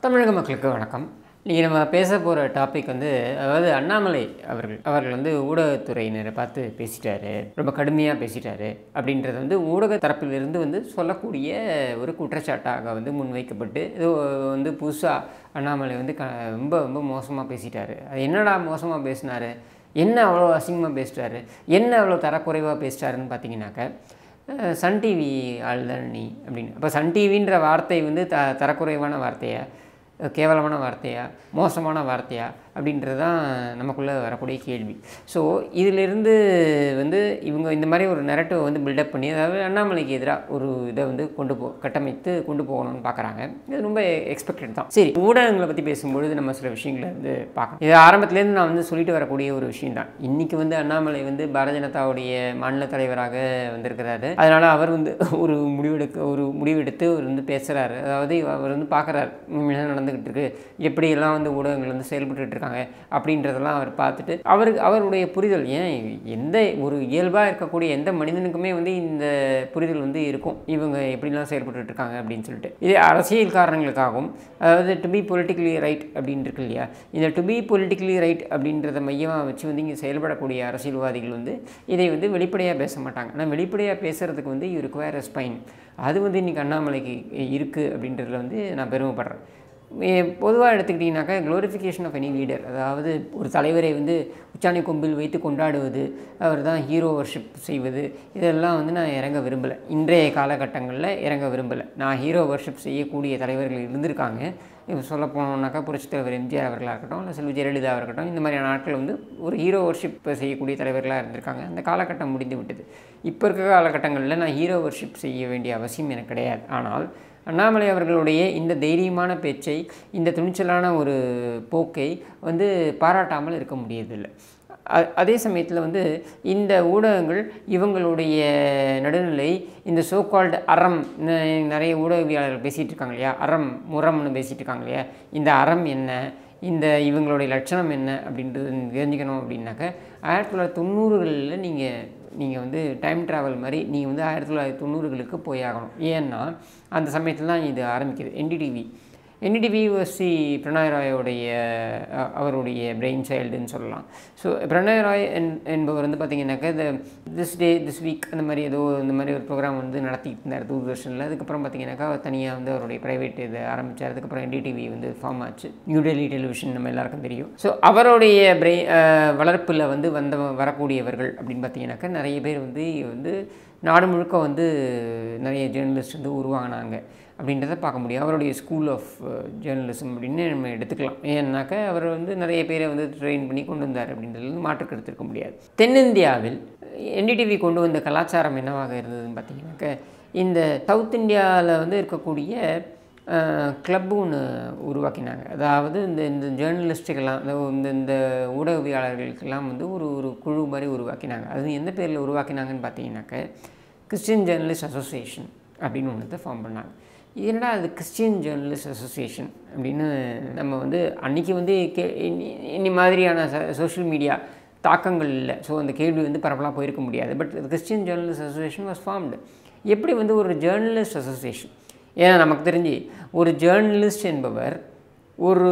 தமிழக மக்களுக்கு வணக்கம் இன்றைக்கி நம்ம பேச போகிற டாபிக் வந்து அதாவது அண்ணாமலை அவர்கள் அவர்கள் வந்து ஊடகத்துறையினரை பார்த்து பேசிட்டாரு ரொம்ப கடுமையாக பேசிட்டாரு அப்படின்றது வந்து ஊடக தரப்பிலிருந்து வந்து சொல்லக்கூடிய ஒரு குற்றச்சாட்டாக வந்து முன்வைக்கப்பட்டு இது வந்து புதுசாக அண்ணாமலை வந்து க ரொம்ப ரொம்ப மோசமாக பேசிட்டாரு அது என்னடா மோசமாக பேசினாரு என்ன அவ்வளோ அசிங்கமாக பேசிட்டாரு என்ன அவ்வளோ தரக்குறைவாக பேசிட்டாருன்னு பார்த்தீங்கன்னாக்க அஹ் சன் டிவி ஆள் தானே நீ அப்படின்னு அப்போ சன் டிவின்ற வார்த்தை வந்து த தரக்குறைவான வார்த்தையா அஹ் கேவலமான வார்த்தையா மோசமான வார்த்தையா அப்படின்றது தான் நமக்குள்ளே வரக்கூடிய கேள்வி ஸோ இதிலிருந்து வந்து இவங்க இந்த மாதிரி ஒரு நெரட்டிவ் வந்து பில்டப் பண்ணி அதாவது அண்ணாமலைக்கு எதிராக ஒரு இதை வந்து கொண்டு போ கட்டமைத்து கொண்டு போகணும்னு பார்க்குறாங்க இது ரொம்ப எக்ஸ்பெக்டட் தான் சரி ஊடகங்களை பற்றி பேசும்பொழுது நம்ம சில விஷயங்களை வந்து பார்க்கணும் இது ஆரம்பத்துலேருந்து நான் வந்து சொல்லிட்டு வரக்கூடிய ஒரு விஷயம் தான் இன்றைக்கி வந்து அண்ணாமலை வந்து பாரதிய ஜனதாவுடைய மாநில தலைவராக வந்திருக்கிறாரு அதனால் அவர் வந்து ஒரு முடிவெடுக்க ஒரு முடிவெடுத்து அவர் வந்து பேசுகிறாரு அதாவது அவர் வந்து பார்க்குறாரு என்ன நடந்துக்கிட்டு இருக்கு எப்படியெல்லாம் வந்து ஊடகங்கள் வந்து செயல்பட்டுட்டு இருக்காங்க அப்படின்றதெல்லாம் அவர் பார்த்துட்டு அவருக்கு அவருடைய புரிதல் ஏன் எந்த ஒரு இயல்பாக இருக்கக்கூடிய எந்த மனிதனுக்குமே வந்து இந்த புரிதல் வந்து இருக்கும் இவங்க எப்படிலாம் செயல்பட்டுட்டு இருக்காங்க அப்படின்னு சொல்லிட்டு இது அரசியல் காரணங்களுக்காகவும் அதாவது டு பி பொலிட்டிக்கலி ரைட் அப்படின்னு இருக்கு இல்லையா இந்த டு பி பொலிட்டிக்கலி ரைட் அப்படின்றத மையமாக வச்சு வந்து இங்கே செயல்படக்கூடிய அரசியல்வாதிகள் வந்து இதை வந்து வெளிப்படையாக பேச மாட்டாங்க ஆனால் வெளிப்படையாக பேசுகிறதுக்கு வந்து யூ ரிக்வயர் அ ஸ்பைன் அது வந்து இன்றைக்கி அண்ணாமலைக்கு இருக்குது அப்படின்றதுல வந்து நான் பெருமைப்படுறேன் பொதுவாக எடுத்துக்கிட்டிங்கனாக்கா க்ளோரிஃபிகேஷன் ஆஃப் எனி லீடர் அதாவது ஒரு தலைவரை வந்து உச்சாணி கொம்பில் வைத்து கொண்டாடுவது அவர் தான் ஹீரோ வர்ஷிப் செய்வது இதெல்லாம் வந்து நான் இறங்க விரும்பலை இன்றைய காலகட்டங்களில் இறங்க விரும்பலை நான் ஹீரோ வர்ஷிப் செய்யக்கூடிய தலைவர்கள் இருந்திருக்காங்க இப்போ சொல்ல போனோம்னாக்கா புரட்சித் தலைவர் எம்ஜிஆர் அவர்களாக இருக்கட்டும் இல்லை செல்வி ஜெயலலிதா இருக்கட்டும் இந்த மாதிரியான நாட்கள் வந்து ஒரு ஹீரோ வர்ஷிப் செய்யக்கூடிய தலைவர்களாக இருந்திருக்காங்க அந்த காலகட்டம் முடிந்து விட்டது இப்போ இருக்க காலகட்டங்களில் நான் ஹீரோ வர்ஷிப் செய்ய வேண்டிய அவசியம் எனக்கு கிடையாது ஆனால் அண்ணாமலை அவர்களுடைய இந்த தைரியமான பேச்சை இந்த துணிச்சலான ஒரு போக்கை வந்து பாராட்டாமல் இருக்க முடியதில்லை அ- அதே சமயத்தில் வந்து இந்த ஊடகங்கள் இவங்களுடைய நடுநிலை இந்த சோகால்டு அறம் ந- நிறைய ஊடகவியாளர்கள் பேசிகிட்டு இருக்காங்க இல்லையா அறம் முரம்னு பேசிகிட்டு இருக்காங்க இல்லையா இந்த அறம் என்ன இந்த இவங்களுடைய லட்சணம் என்ன அப்படின்றது தெரிஞ்சுக்கணும் அப்படின்னாக்க ஆயிரத்தி தொள்ளாயிரத்தி தொண்ணூறுகளில் நீங்கள் நீங்கள் வந்து டைம் ட்ராவல் மாதிரி நீங்கள் வந்து ஆயிரத்தி தொள்ளாயிரத்தி தொண்ணூறுகளுக்கு போய் ஆகணும் ஏன்னா அந்த சமயத்தில் தான் இது ஆரம்பிக்குது என்டிடிவி என்டிடிவி சி பிரணாய் ராயோடைய அ- அவருடைய பிரெயின் சைல்டுன்னு சொல்லலாம் ஸோ பிரணாய் ராய் என் என்பவர் வந்து பார்த்தீங்கன்னாக்கா இந்த திஸ் டே திஸ் வீக் அந்த மாதிரி ஏதோ இந்த மாதிரி ஒரு ப்ரோக்ராம் வந்து நடத்திட்டு இருந்தார் தூர்தர்ஷனில் அதுக்கப்புறம் பார்த்தீங்கன்னாக்கா அவர் தனியாக வந்து அவருடைய ப்ரைவேட் இது ஆரம்பித்தார் அதுக்கப்புறம் என்டிடிவி வந்து ஃபார்ம் ஆச்சு நியூ டெல்லி டெலிவிஷன் நம்ம எல்லாருக்கும் தெரியும் ஸோ அவருடைய பிரெய் வளர்ப்பில் வந்து வந்த வரக்கூடியவர்கள் அப்படின்னு பார்த்தீங்கன்னாக்கா நிறைய பேர் வந்து வந்து நாடு முழுக்க வந்து நிறைய ஜேர்னலிஸ்ட் வந்து உருவாங்கினாங்க அப்படின்றத பார்க்க முடியும் அவருடைய ஸ்கூல் ஆஃப் ஜேர்னலிசம் அப்படின்னு நம்ம எடுத்துக்கலாம் ஏன்னாக்கா அவர் வந்து நிறைய பேரை வந்து ட்ரெயின் பண்ணி கொண்டு வந்தார் அப்படின்றது வந்து மாற்றுக்கு எடுத்துருக்க முடியாது தென்னிந்தியாவில் என்டிடிவி கொண்டு வந்த கலாச்சாரம் என்னவாக இருந்ததுன்னு பார்த்தீங்கன்னாக்க இந்த சவுத் இந்தியாவில் வந்து இருக்கக்கூடிய கிளப்பு ஒன்று உருவாக்கினாங்க அதாவது இந்த இந்த ஜேர்னலிஸ்ட்டுக்கெல்லாம் இந்த இந்த இந்த ஊடகவியாளர்களுக்கெல்லாம் வந்து ஒரு ஒரு குழு மாதிரி உருவாக்கினாங்க அது எந்த பேரில் உருவாக்கினாங்கன்னு பார்த்தீங்கன்னாக்க கிறிஸ்டியன் ஜேர்னலிஸ்ட் அசோசியேஷன் அப்படின்னு ஒன்றத்தை ஃபார்ம் பண்ணாங்க இது என்னடா அது கிறிஸ்டியன் ஜேர்னலிஸ்ட் அசோசியேஷன் அப்படின்னு நம்ம வந்து அன்றைக்கி வந்து கே இன்னி- இன்னி மாதிரியான சோஷியல் மீடியா தாக்கங்கள் இல்லை ஸோ அந்த கேள்வி வந்து பரவலாக போயிருக்க முடியாது but Christian journalist association was formed எப்படி வந்து ஒரு ஜேர்னலிஸ்ட் அசோசியேஷன் ஏன்னா நமக்கு தெரிஞ்சு ஒரு ஜேர்னலிஸ்ட் என்பவர் ஒரு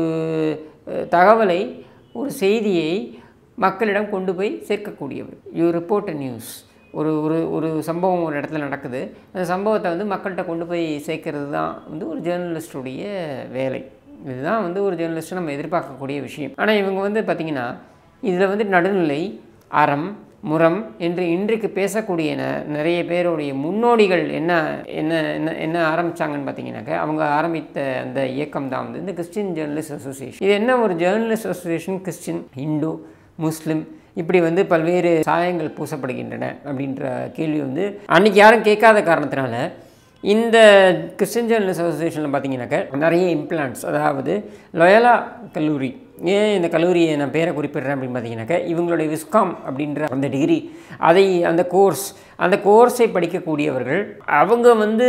அஹ், தகவலை ஒரு செய்தியை மக்களிடம் கொண்டு போய் சேர்க்கக்கூடியவர் யூ ரிப்போர்ட் நியூஸ் ஒரு ஒரு ஒரு சம்பவம் ஒரு இடத்துல நடக்குது அந்த சம்பவத்தை வந்து மக்கள்கிட்ட கொண்டு போய் சேர்க்கறது தான் வந்து ஒரு ஜேர்னலிஸ்டுடைய வேலை இதுதான் வந்து ஒரு ஜேர்னலிஸ்ட்டை நம்ம எதிர்பார்க்கக்கூடிய விஷயம் ஆனால் இவங்க வந்து பார்த்திங்கன்னா இதில் வந்து நடுநிலை அறம் முரம் என்று இன்றைக்கு பேசக்கூடிய ந- நிறைய பேருடைய முன்னோடிகள் என்ன என்ன என்ன என்ன ஆரம்பித்தாங்கன்னு பார்த்தீங்கன்னாக்க அவங்க ஆரம்பித்த அந்த இயக்கம் தான் வந்து இந்த கிறிஸ்டின் ஜேர்னலிஸ்ட் அசோசியேஷன் இது என்ன ஒரு journalist association Christian Hindu Muslim இப்படி வந்து பல்வேறு சாயங்கள் பூசப்படுகின்றன அப்படின்ற கேள்வி வந்து அன்னைக்கு யாரும் கேட்காத காரணத்தினால இந்த கிறிஸ்டின் ஜேர்னலிஸ்ட் அசோசியேஷனில் பார்த்தீங்கன்னாக்க நிறைய இம்ப்ளான்ட்ஸ் அதாவது லொயலா கல்லூரி ஏன் இந்த கல்லூரியை நான் பேரை குறிப்பிடுறேன் அப்படின்னு பார்த்தீங்கன்னாக்க இவங்களுடைய விஸ்காம் அப்படின்ற அந்த டிகிரி அதை அந்த கோர்ஸ் அந்த கோர்ஸை படிக்கக்கூடியவர்கள் அவங்க வந்து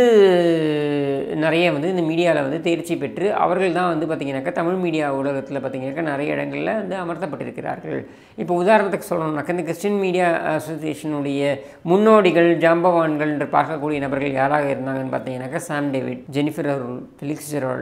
நிறைய வந்து இந்த மீடியாவில் வந்து தேர்ச்சி பெற்று அவர்கள் தான் வந்து பார்த்திங்கனாக்கா தமிழ் மீடியா ஊடகத்தில் பார்த்திங்கனாக்கா நிறைய இடங்களில் வந்து அமர்த்தப்பட்டிருக்கிறார்கள் இப்போ உதாரணத்துக்கு சொல்லணும்னாக்கா இந்த கிறிஸ்டின் மீடியா அசோசியேஷனுடைய முன்னோடிகள் ஜாம்பவான்கள் என்று பார்க்கக்கூடிய நபர்கள் யாராக இருந்தாங்கன்னு பார்த்தீங்கன்னாக்கா Sam David Jennifer Arul Felix Gerald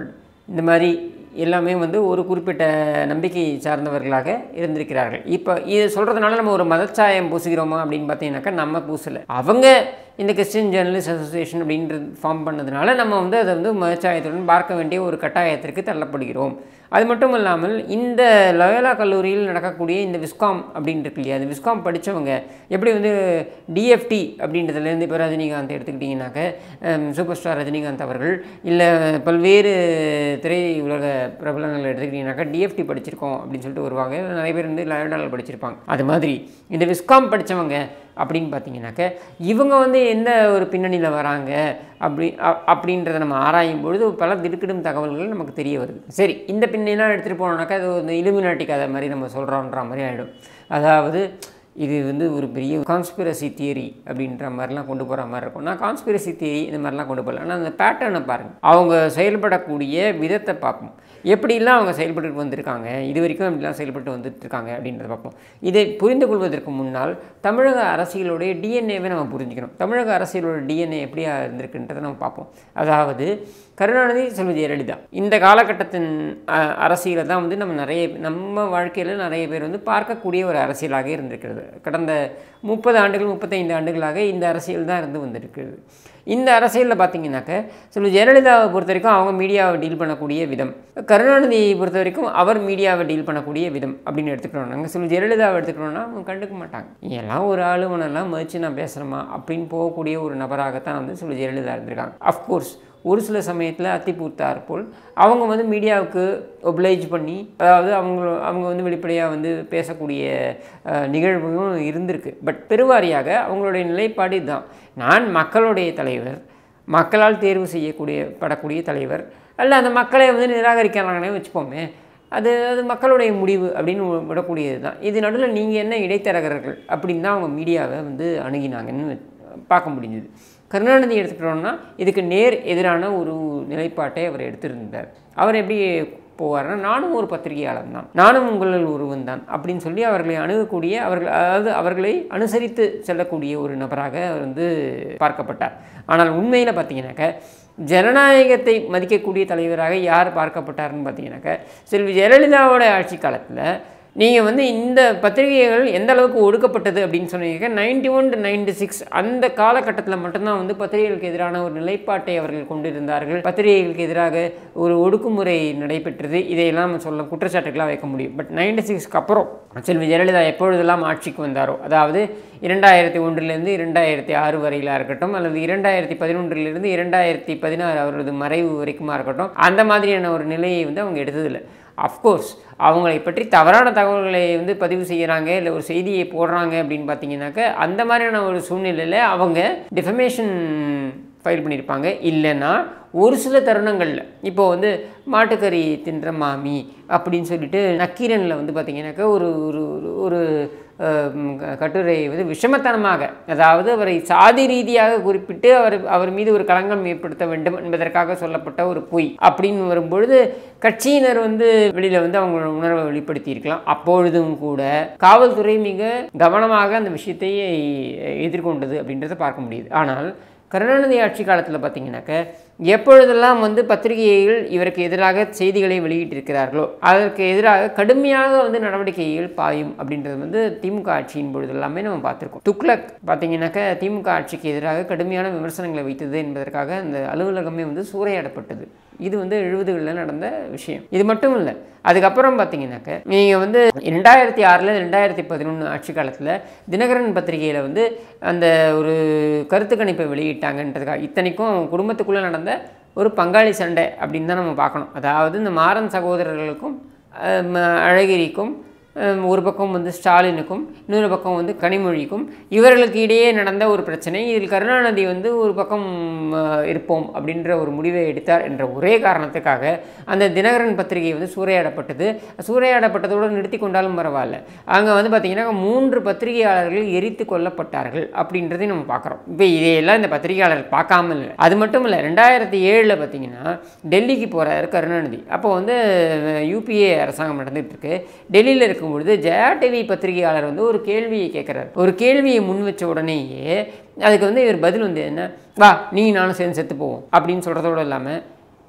இந்த மாதிரி எல்லாமே வந்து ஒரு குறிப்பிட்ட நம்பிக்கை சார்ந்தவர்களாக இருந்திருக்கிறார்கள் இப்போ இது சொல்கிறதுனால நம்ம ஒரு மதச்சாயம் பூசுகிறோமா அப்படின்னு பார்த்தீங்கன்னாக்கா நம்ம பூசலை அவங்க இந்த கிறிஸ்டியன் ஜேர்னலிஸ்ட் அசோசியேஷன் அப்படின்றது ஃபார்ம் பண்ணதுனால நம்ம வந்து அதை வந்து மதச்சாயத்துடன் பார்க்க வேண்டிய ஒரு கட்டாயத்திற்கு தள்ளப்படுகிறோம் அது மட்டும் இல்லாமல் இந்த லயோலா கல்லூரியில் நடக்கக்கூடிய இந்த விஸ்காம் அப்படின்னு இருக்கு இல்லையா அந்த விஸ்காம் படித்தவங்க எப்படி வந்து டிஎஃப்டி அப்படின்றதுலேருந்து இப்போ ரஜினிகாந்த் எடுத்துக்கிட்டிங்கனாக்க ஹம், சூப்பர் ஸ்டார் ரஜினிகாந்த் அவர்கள் இல்லை பல்வேறு திரை உலக பிரபலங்கள் எடுத்துக்கிட்டிங்கனாக்கா டிஎஃப்டி படிச்சிருக்கோம் அப்படின்னு சொல்லிட்டு வருவாங்க நிறைய பேர் வந்து லயோலாவில் படிச்சிருப்பாங்க அது மாதிரி இந்த விஸ்காம் படித்தவங்க அப்படின்னு பார்த்தீங்கன்னாக்க இவங்க வந்து எந்த ஒரு பின்னணியில் வராங்க அப்படி அ- அப்படின்றத நம்ம ஆராயும் பொழுது பல திடுக்கிடும் தகவல்கள் நமக்கு தெரிய வருது சரி இந்த பின்னணிலாம் எடுத்துகிட்டு போனோம்னாக்கா அது ஒரு இலுமினாட்டி கதை மாதிரி நம்ம சொல்கிறோன்ற மாதிரி ஆகிடும் அதாவது இது வந்து ஒரு பெரிய கான்ஸ்பிரசி தியரி அப்படின்ற மாதிரிலாம் கொண்டு போகிற மாதிரி இருக்கும் நான் கான்ஸ்பிரசி தியரி இந்த மாதிரிலாம் கொண்டு போகல ஆனால் அந்த பேட்டர்னை பாருங்கள் அவங்க செயல்படக்கூடிய விதத்தை பார்ப்போம் எப்படிலாம் அவங்க செயல்பட்டு வந்திருக்காங்க இது வரைக்கும் எப்படிலாம் செயல்பட்டு வந்துட்டு இருக்காங்க அப்படின்றத பார்ப்போம் இதை புரிந்து கொள்வதற்கு முன்னால் தமிழக அரசியலுடைய டிஎன்ஏவை நம்ம புரிஞ்சுக்கணும் தமிழக அரசியலோட டிஎன்ஏ எப்படியா இருந்திருக்குன்றதை நம்ம பார்ப்போம் அதாவது கருணாநிதி செல்வி ஜெயலலிதா இந்த காலகட்டத்தின் அஹ், அரசியலை தான் வந்து நம்ம நிறைய நம்ம வாழ்க்கையில் நிறைய பேர் வந்து பார்க்கக்கூடிய ஒரு அரசியலாக இருந்திருக்கிறது கடந்த முப்பது ஆண்டுகள் முப்பத்தைந்து ஆண்டுகளாக இந்த அரசியல் தான் இருந்து வந்திருக்கிறது இந்த அரசியலில் பார்த்தீங்கன்னாக்க செல்வி ஜெயலலிதாவை பொறுத்த வரைக்கும் அவங்க மீடியாவை டீல் பண்ணக்கூடிய விதம் கருணாநிதியை பொறுத்த வரைக்கும் அவர் மீடியாவை டீல் பண்ணக்கூடிய விதம் அப்படின்னு எடுத்துக்கிறோம் நாங்கள் செல்வி ஜெயலலிதாவை எடுத்துக்கிறோம்னா அவங்க கண்டுக்க மாட்டாங்க நீ எல்லாம் ஒரு ஆளுவனெல்லாம் மதித்து நான் பேசுகிறேமா அப்படின்னு போகக்கூடிய ஒரு நபராகத்தான் வந்து செல்வி ஜெயலலிதா இருந்திருக்காங்க அஃப்கோர்ஸ் ஒரு சில சமயத்தில் அத்திப்பூத்தார் போல் அவங்க வந்து மீடியாவுக்கு ஒப்ளைஜ் பண்ணி அதாவது அவங்க அவங்க வந்து வெளிப்படையாக வந்து பேசக்கூடிய அஹ், நிகழ்வுகளும் இருந்திருக்கு பட் பெருவாரியாக அவங்களுடைய நிலைப்பாடு இதுதான் நான் மக்களுடைய தலைவர் மக்களால் தேர்வு செய்யக்கூடிய படக்கூடிய தலைவர் அல்ல அந்த மக்களை வந்து நிராகரிக்கிறாங்கன்னே வச்சுப்போமே அது அது மக்களுடைய முடிவு அப்படின்னு வி- விடக்கூடியது தான் இது நடுவில் நீங்கள் என்ன இடைத்தரகர்கள் அப்படின்னு தான் அவங்க மீடியாவை வந்து அணுகினாங்கன்னு பார்க்க முடிஞ்சுது கருணாநிதி எடுத்துக்கிட்டோம்னா இதுக்கு நேர் எதிரான ஒரு நிலைப்பாட்டை அவர் எடுத்திருந்தார் அவர் எப்படி போவார்னா நானும் ஒரு பத்திரிகையாளர் தான் நானும் உங்களில் ஒருவன் தான் அப்படின்னு சொல்லி அவர்களை அணுகக்கூடிய அவர்கள் அதாவது அவர்களை அனுசரித்து செல்லக்கூடிய ஒரு நபராக அவர் வந்து பார்க்கப்பட்டார் ஆனால் உண்மையில் பார்த்தீங்கன்னாக்க ஜனநாயகத்தை மதிக்கக்கூடிய தலைவராக யார் பார்க்கப்பட்டார்னு பார்த்தீங்கன்னாக்க செல்வி ஜெயலலிதாவோட ஆட்சி காலத்தில் நீங்கள் வந்து இந்த பத்திரிகைகள் எந்த அளவுக்கு ஒடுக்கப்பட்டது அப்படின்னு சொன்னீங்க ninety one to ninety six அந்த காலகட்டத்தில் மட்டும்தான் வந்து பத்திரிகைகளுக்கு எதிரான ஒரு நிலைப்பாட்டை அவர்கள் கொண்டிருந்தார்கள் பத்திரிகைகளுக்கு எதிராக ஒரு ஒடுக்குமுறை நடைபெற்றது இதையெல்லாம் நம்ம சொல்ல குற்றச்சாட்டுகளாக வைக்க முடியும் பட் நைன்டி சிக்ஸ்க்கு அப்புறம் செல்வி ஜெயலலிதா எப்பொழுதெல்லாம் ஆட்சிக்கு வந்தாரோ அதாவது இரண்டாயிரத்தி ஒன்றிலிருந்து இரண்டாயிரத்தி ஆறு வரையிலாக இருக்கட்டும் அல்லது இரண்டாயிரத்தி பதினொன்றிலிருந்து இரண்டாயிரத்தி பதினாறு அவரது மறைவு வரைக்குமா இருக்கட்டும் அந்த மாதிரியான ஒரு நிலையை வந்து அவங்க எடுத்ததில்லை அஃப்கோர்ஸ் அவங்களை பற்றி தவறான தகவல்களை வந்து பதிவு செய்கிறாங்க இல்லை ஒரு செய்தியை போடுறாங்க அப்படின்னு பார்த்தீங்கன்னாக்க அந்த மாதிரியான ஒரு சூழ்நிலையில் அவங்க டிஃபமேஷன் ஃபைல் பண்ணியிருப்பாங்க இல்லைன்னா ஒரு சில தருணங்களில் இப்போ வந்து மாட்டுக்கறி தின்ற மாமி அப்படின்னு சொல்லிட்டு நக்கீரனில் வந்து பார்த்தீங்கன்னாக்கா ஒரு ஒரு ஒரு- ஒரு அஹ், ம், க- கட்டுரை வந்து விஷமத்தனமாக அதாவது அவரை சாதி ரீதியாக குறிப்பிட்டு அவர் அவர் மீது ஒரு களங்கம் ஏற்படுத்த வேண்டும் என்பதற்காக சொல்லப்பட்ட ஒரு பொய் அப்படின்னு வரும்பொழுது கட்சியினர் வந்து வெளியில் வந்து அவங்களோட உணர்வை வெளிப்படுத்தி இருக்கலாம் அப்பொழுதும் கூட காவல்துறை மிக கவனமாக அந்த விஷயத்தை எதிர்கொண்டது அப்படின்றத பார்க்க முடியுது ஆனால் கருணாநிதி ஆட்சி காலத்தில் பார்த்தீங்கன்னாக்க எப்பொழுதெல்லாம் வந்து பத்திரிகைகள் இவருக்கு எதிராக செய்திகளை வெளியிட்டிருக்கிறார்களோ அதற்கு எதிராக கடுமையாக வந்து நடவடிக்கைகள் பாயும் அப்படின்றது வந்து திமுக ஆட்சியின் பொழுது எல்லாமே நம்ம பார்த்துருக்கோம் துக்ளக் பார்த்தீங்கன்னாக்க திமுக ஆட்சிக்கு எதிராக கடுமையான விமர்சனங்களை வைத்தது என்பதற்காக அந்த அலுவலகமே வந்து சூறையாடப்பட்டது இது வந்து எழுபதுகளில் நடந்த விஷயம் இது மட்டும் இல்லை அதுக்கப்புறம் பார்த்தீங்கன்னாக்க நீங்கள் வந்து ரெண்டாயிரத்தி ஆறில் ரெண்டாயிரத்தி பதினொன்று ஆட்சி காலத்தில் தினகரன் பத்திரிகையில் வந்து அந்த ஒரு கருத்து கணிப்பை வெளியிட்டாங்கன்றதுக்காக இத்தனைக்கும் அவங்க குடும்பத்துக்குள்ளே நடந்த ஒரு பங்காளி சண்டை அப்படின்னு தான் நம்ம பார்க்கணும் அதாவது இந்த மாறன் சகோதரர்களுக்கும் அஹ், ம- அழகிரிக்கும் அஹ், ஒரு பக்கம் வந்து ஸ்டாலினுக்கும் இன்னொரு பக்கம் வந்து கனிமொழிக்கும் இவர்களுக்கு இடையே நடந்த ஒரு பிரச்சனை இதில் கருணாநிதி வந்து ஒரு பக்கம் அஹ், இருப்போம் அப்படின்ற ஒரு முடிவை எடுத்தார் என்ற ஒரே காரணத்துக்காக அந்த தினகரன் பத்திரிகை வந்து சூறையாடப்பட்டது சூறையாடப்பட்டதோடு நிறுத்தி கொண்டாலும் பரவாயில்ல அங்கே வந்து பார்த்திங்கன்னா மூன்று பத்திரிகையாளர்கள் எரித்து கொல்லப்பட்டார்கள் அப்படின்றதையும் நம்ம பார்க்குறோம் இப்போ இதையெல்லாம் இந்த பத்திரிகையாளர் பார்க்காம இல்லை அது மட்டும் இல்லை ரெண்டாயிரத்தி ஏழில் பார்த்தீங்கன்னா டெல்லிக்கு போகிறாரு கருணாநிதி அப்போ வந்து யூபிஏ அரசாங்கம் நடந்துகிட்டு இருக்கு டெல்லியில் இருக்கும்பொழுது ஜெயா டிவி பத்திரிகையாளர் வந்து ஒரு கேள்வியை கேட்குறாரு ஒரு கேள்வியை முன் வச்ச உடனேயே அதுக்கு வந்து இவர் பதில் வந்து என்ன வா நீ நானும் சேர்ந்து செத்து போவோம் அப்படின்னு சொல்கிறதோடு இல்லாமல்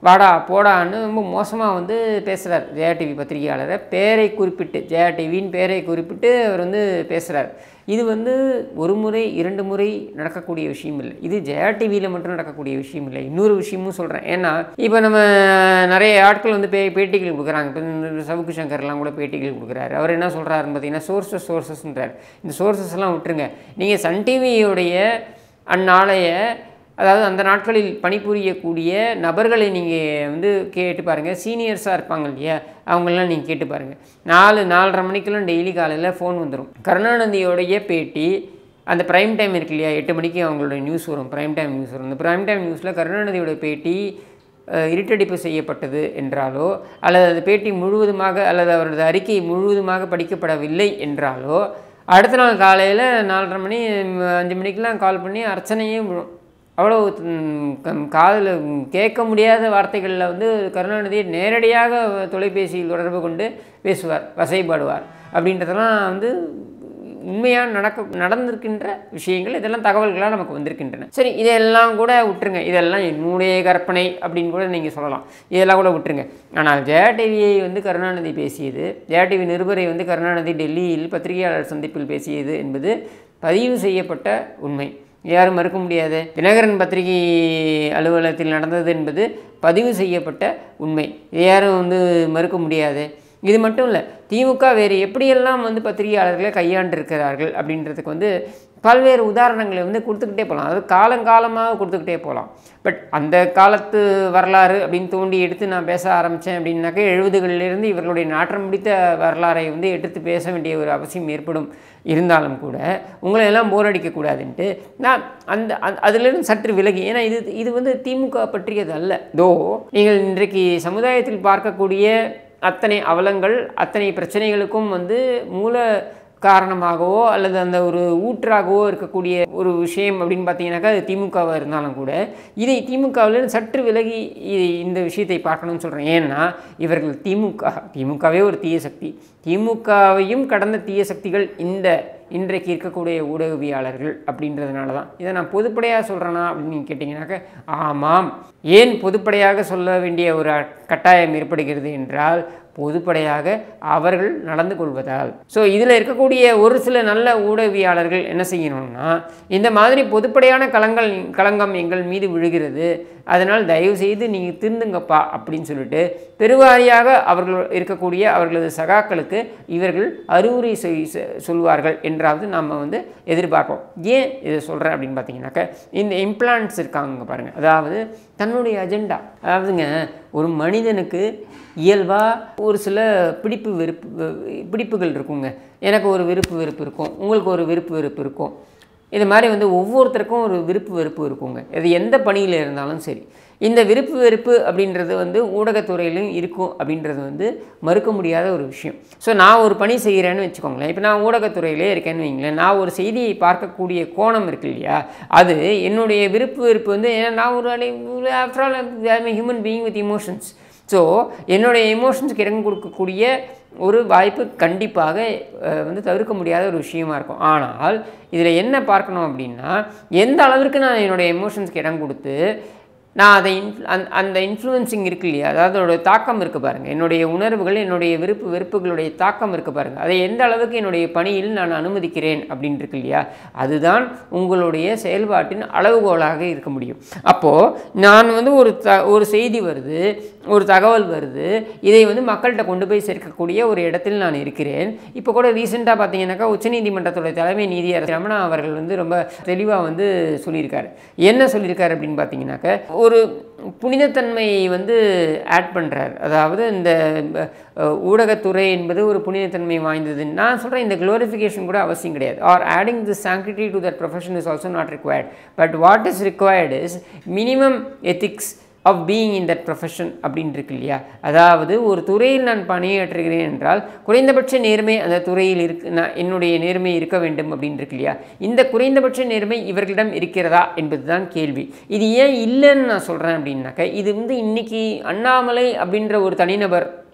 வாடா போடான்னு ரொம்ப மோசமாக வந்து பேசுகிறார் ஜெயா டிவி பத்திரிகையாளரை பேரை குறிப்பிட்டு ஜெயா டிவின்னு பேரை குறிப்பிட்டு அவர் வந்து பேசுகிறார் இது வந்து ஒரு முறை இரண்டு முறை நடக்கக்கூடிய விஷயம் இல்லை இது ஜெயா டிவியில் மட்டும் நடக்கக்கூடிய விஷயம் இல்லை இன்னொரு விஷயமும் சொல்கிறேன் ஏன்னா இப்போ நம்ம நிறைய ஆட்கள் வந்து பே பேட்டிகள் கொடுக்குறாங்க இப்போ இந்த சவுக்கு சங்கர்லாம் கூட பேட்டிகள் கொடுக்குறாரு அவர் என்ன சொல்கிறாருன்னு பார்த்தீங்கன்னா சோர்சஸ் சோர்சஸ்ன்றார் இந்த சோர்சஸ் எல்லாம் விட்டுருங்க நீங்கள் சன் டிவியுடைய அந்நாளைய அதாவது அந்த நாட்களில் பணிபுரியக்கூடிய நபர்களை நீங்கள் வந்து கேட்டு பாருங்கள் சீனியர்ஸாக இருப்பாங்க இல்லையா அவங்களெலாம் நீங்கள் கேட்டு பாருங்கள் நாலு நாலரை மணிக்கெல்லாம் டெய்லி காலையில் ஃபோன் வந்துடும் கருணாநிதியோடைய பேட்டி அந்த ப்ரைம் டைம் இருக்கு இல்லையா எட்டு மணிக்கு அவங்களோட நியூஸ் வரும் ப்ரைம் டைம் நியூஸ் வரும் இந்த ப்ரைம் டைம் நியூஸில் கருணாநிதியோட பேட்டி அஹ், இருட்டடிப்பு செய்யப்பட்டது என்றாலோ அல்லது அந்த பேட்டி முழுவதுமாக அல்லது அவரது அறிக்கை முழுவதுமாக படிக்கப்படவில்லை என்றாலோ அடுத்த நாள் காலையில் நாலரை மணி ம், அஞ்சு மணிக்கெலாம் கால் பண்ணி அர்ச்சனையே விழும் அவ்வளோ காதில் கேட்க முடியாத வார்த்தைகளில் வந்து கருணாநிதியை நேரடியாக தொலைபேசியில் தொடர்பு கொண்டு பேசுவார் வசைப்பாடுவார் அப்படின்றதெல்லாம் வந்து உண்மையாக நடக்க நடந்திருக்கின்ற விஷயங்கள் இதெல்லாம் தகவல்களாக நமக்கு வந்திருக்கின்றன சரி இதெல்லாம் கூட விட்டுருங்க இதெல்லாம் என்னுடைய கற்பனை அப்படின்னு கூட நீங்கள் சொல்லலாம் இதெல்லாம் கூட விட்டுருங்க ஆனால் ஜெயா டிவியை வந்து கருணாநிதி பேசியது ஜெயா டிவி நிருபரை வந்து கருணாநிதி டெல்லியில் பத்திரிகையாளர் சந்திப்பில் பேசியது என்பது பதிவு செய்யப்பட்ட உண்மை யாரும் மறுக்க முடியாது தினகரன் பத்திரிகை அலுவலகத்தில் நடந்தது என்பது பதிவு செய்யப்பட்ட உண்மை இதை யாரும் வந்து மறுக்க முடியாது இது மட்டும் இல்லை திமுக வேறு எப்படியெல்லாம் வந்து பத்திரிகையாளர்களை கையாண்டிருக்கிறார்கள் அப்படின்றதுக்கு வந்து பல்வேறு உதாரணங்களை வந்து கொடுத்துக்கிட்டே போகலாம் அது காலங்காலமாக கொடுத்துக்கிட்டே போகலாம் பட் அந்த காலத்து வரலாறு அப்படின்னு தோண்டி எடுத்து நான் பேச ஆரம்பித்தேன் அப்படின்னாக்க எழுபதுகளிலிருந்து இவர்களுடைய நாற்றம் பிடித்த வரலாறை வந்து எடுத்து பேச வேண்டிய ஒரு அவசியம் ஏற்படும் இருந்தாலும் கூட உங்களை எல்லாம் போர் அடிக்கக்கூடாதுன்ட்டு நான் அந்த அந்த- அதிலிருந்து சற்று விலகி ஏன்னா இது இது வந்து திமுக பற்றியது அல்ல தோ நீங்கள் இன்றைக்கு சமுதாயத்தில் பார்க்கக்கூடிய அத்தனை அவலங்கள் அத்தனை பிரச்சனைகளுக்கும் வந்து மூல காரணமாகவோ அல்லது அந்த ஒரு ஊற்றாகவோ இருக்கக்கூடிய ஒரு விஷயம் அப்படின்னு பார்த்தீங்கன்னாக்கா அது திமுகவாக இருந்தாலும் கூட இதை திமுகவிலிருந்து சற்று விலகி இ- இந்த விஷயத்தை பார்க்கணும்னு சொல்கிறேன் ஏன்னா இவர்கள் திமுக திமுகவே ஒரு தீய சக்தி திமுகவையும் கடந்த தீய சக்திகள் இந்த இன்றைக்கு இருக்கக்கூடிய ஊடகவியாளர்கள் அப்படின்றதுனால தான் இதை நான் பொதுப்படையாக சொல்கிறேனா அப்படின்னு நீங்கள் கேட்டிங்கனாக்க ஆமாம் ஏன் பொதுப்படையாக சொல்ல வேண்டிய ஒரு கட்டாயம் ஏற்படுகிறது என்றால் பொதுப்படையாக அவர்கள் நடந்து கொள்வதால் ஸோ இதில் இருக்கக்கூடிய ஒரு சில நல்ல ஊடகவியாளர்கள் என்ன செய்யணும்னா இந்த மாதிரி பொதுப்படையான களங்கள் களங்கம் எங்கள் மீது விழுகிறது அதனால் தயவு செய்து நீங்கள் திருந்துங்கப்பா அப்படின்னு சொல்லிட்டு பெருவாரியாக அவர்கள் இருக்கக்கூடிய அவர்களது சகாக்களுக்கு இவர்கள் அறிவுரை செய்- செ- சொல்வார்கள் என்றாவது நாம் வந்து எதிர்பார்ப்போம் ஏன் இதை சொல்கிறேன் அப்படின்னு பார்த்தீங்கன்னாக்க இந்த இம்ப்ளான்ட்ஸ் இருக்காங்க பாருங்கள் அதாவது தன்னுடைய அஜெண்டா அதாவதுங்க ஒரு மனிதனுக்கு இயல்பாக ஒரு சில பிடிப்பு வெறுப்பு பிடிப்புகள் இருக்குங்க எனக்கு ஒரு விருப்பு வெறுப்பு இருக்கும் உங்களுக்கு ஒரு விருப்பு வெறுப்பு இருக்கும் இது மாதிரி வந்து ஒவ்வொருத்தருக்கும் ஒரு விருப்பு வெறுப்பு இருக்குங்க இது எந்த பணியில் இருந்தாலும் சரி இந்த விருப்பு வெறுப்பு அப்படின்றது வந்து ஊடகத்துறையிலும் இருக்கும் அப்படின்றது வந்து மறுக்க முடியாத ஒரு விஷயம் ஸோ நான் ஒரு பணி செய்கிறேன்னு வச்சுக்கோங்களேன் இப்போ நான் ஊடகத்துறையிலே இருக்கேன்னு வைங்களேன் நான் ஒரு செய்தியை பார்க்கக்கூடிய கோணம் இருக்கு இல்லையா அது என்னுடைய விருப்பு வெறுப்பு வந்து ஏன்னா நான் ஒரு after all human being with emotions so என்னுடைய எமோஷன்ஸ்க்கு இடம் கொடுக்கக்கூடிய ஒரு வாய்ப்பு கண்டிப்பாக அஹ், வந்து தவிர்க்க முடியாத ஒரு விஷயமா இருக்கும் ஆனால் இதில் என்ன பார்க்கணும் அப்படின்னா எந்த அளவிற்கு நான் என்னுடைய எமோஷன்ஸ்க்கு இடம் கொடுத்து நான் அதை இன்ஃப் அந் அந்த இன்ஃப்ளூயன்சிங் இருக்கு இல்லையா அதாவது அதோட தாக்கம் இருக்குது பாருங்கள் என்னுடைய உணர்வுகள் என்னுடைய விருப்பு வெறுப்புகளுடைய தாக்கம் இருக்குது பாருங்கள் அதை எந்த அளவுக்கு என்னுடைய பணியில் நான் அனுமதிக்கிறேன் அப்படின்னு இருக்கு இல்லையா அதுதான் உங்களுடைய செயல்பாட்டின் அளவுகோலாக இருக்க முடியும் அப்போது நான் வந்து ஒரு த ஒரு செய்தி வருது ஒரு தகவல் வருது இதை வந்து மக்கள்கிட்ட கொண்டு போய் சேர்க்கக்கூடிய ஒரு இடத்தில் நான் இருக்கிறேன் இப்போ கூட ரீசெண்டாக பார்த்தீங்கன்னாக்கா உச்சநீதிமன்றத்தோட தலைமை நீதியரசர் ரமணா அவர்கள் வந்து ரொம்ப தெளிவாக வந்து சொல்லியிருக்காரு என்ன சொல்லியிருக்காரு அப்படின்னு பார்த்தீங்கன்னாக்க ஒரு புனிதத்தன்மையை வந்து ஆட் பண்ணுறாரு அதாவது இந்த அஹ், ஊடகத்துறை என்பது ஒரு புனிதத்தன்மை வாய்ந்தது நான் சொல்கிறேன் இந்த க்ளோரிஃபிகேஷன் கூட அவசியம் கிடையாது or adding the sanctity to that profession is also not required but what is required is minimum ethics of being in that profession அப்படின்னு இருக்கு இல்லையா அதாவது ஒரு துறையில் நான் பணியாற்றுகிறேன் என்றால் குறைந்தபட்ச நேர்மை அந்த துறையில் இருக்கு நான் என்னுடைய நேர்மை இருக்க வேண்டும் அப்படின்னு இருக்கு இல்லையா இந்த குறைந்தபட்ச நேர்மை இவர்களிடம் இருக்கிறதா என்பதுதான் கேள்வி இது ஏன் இல்லைன்னு நான் சொல்கிறேன் அப்படின்னாக்க இது வந்து இன்னைக்கு அண்ணாமலை அப்படின்ற ஒரு தனிநபர்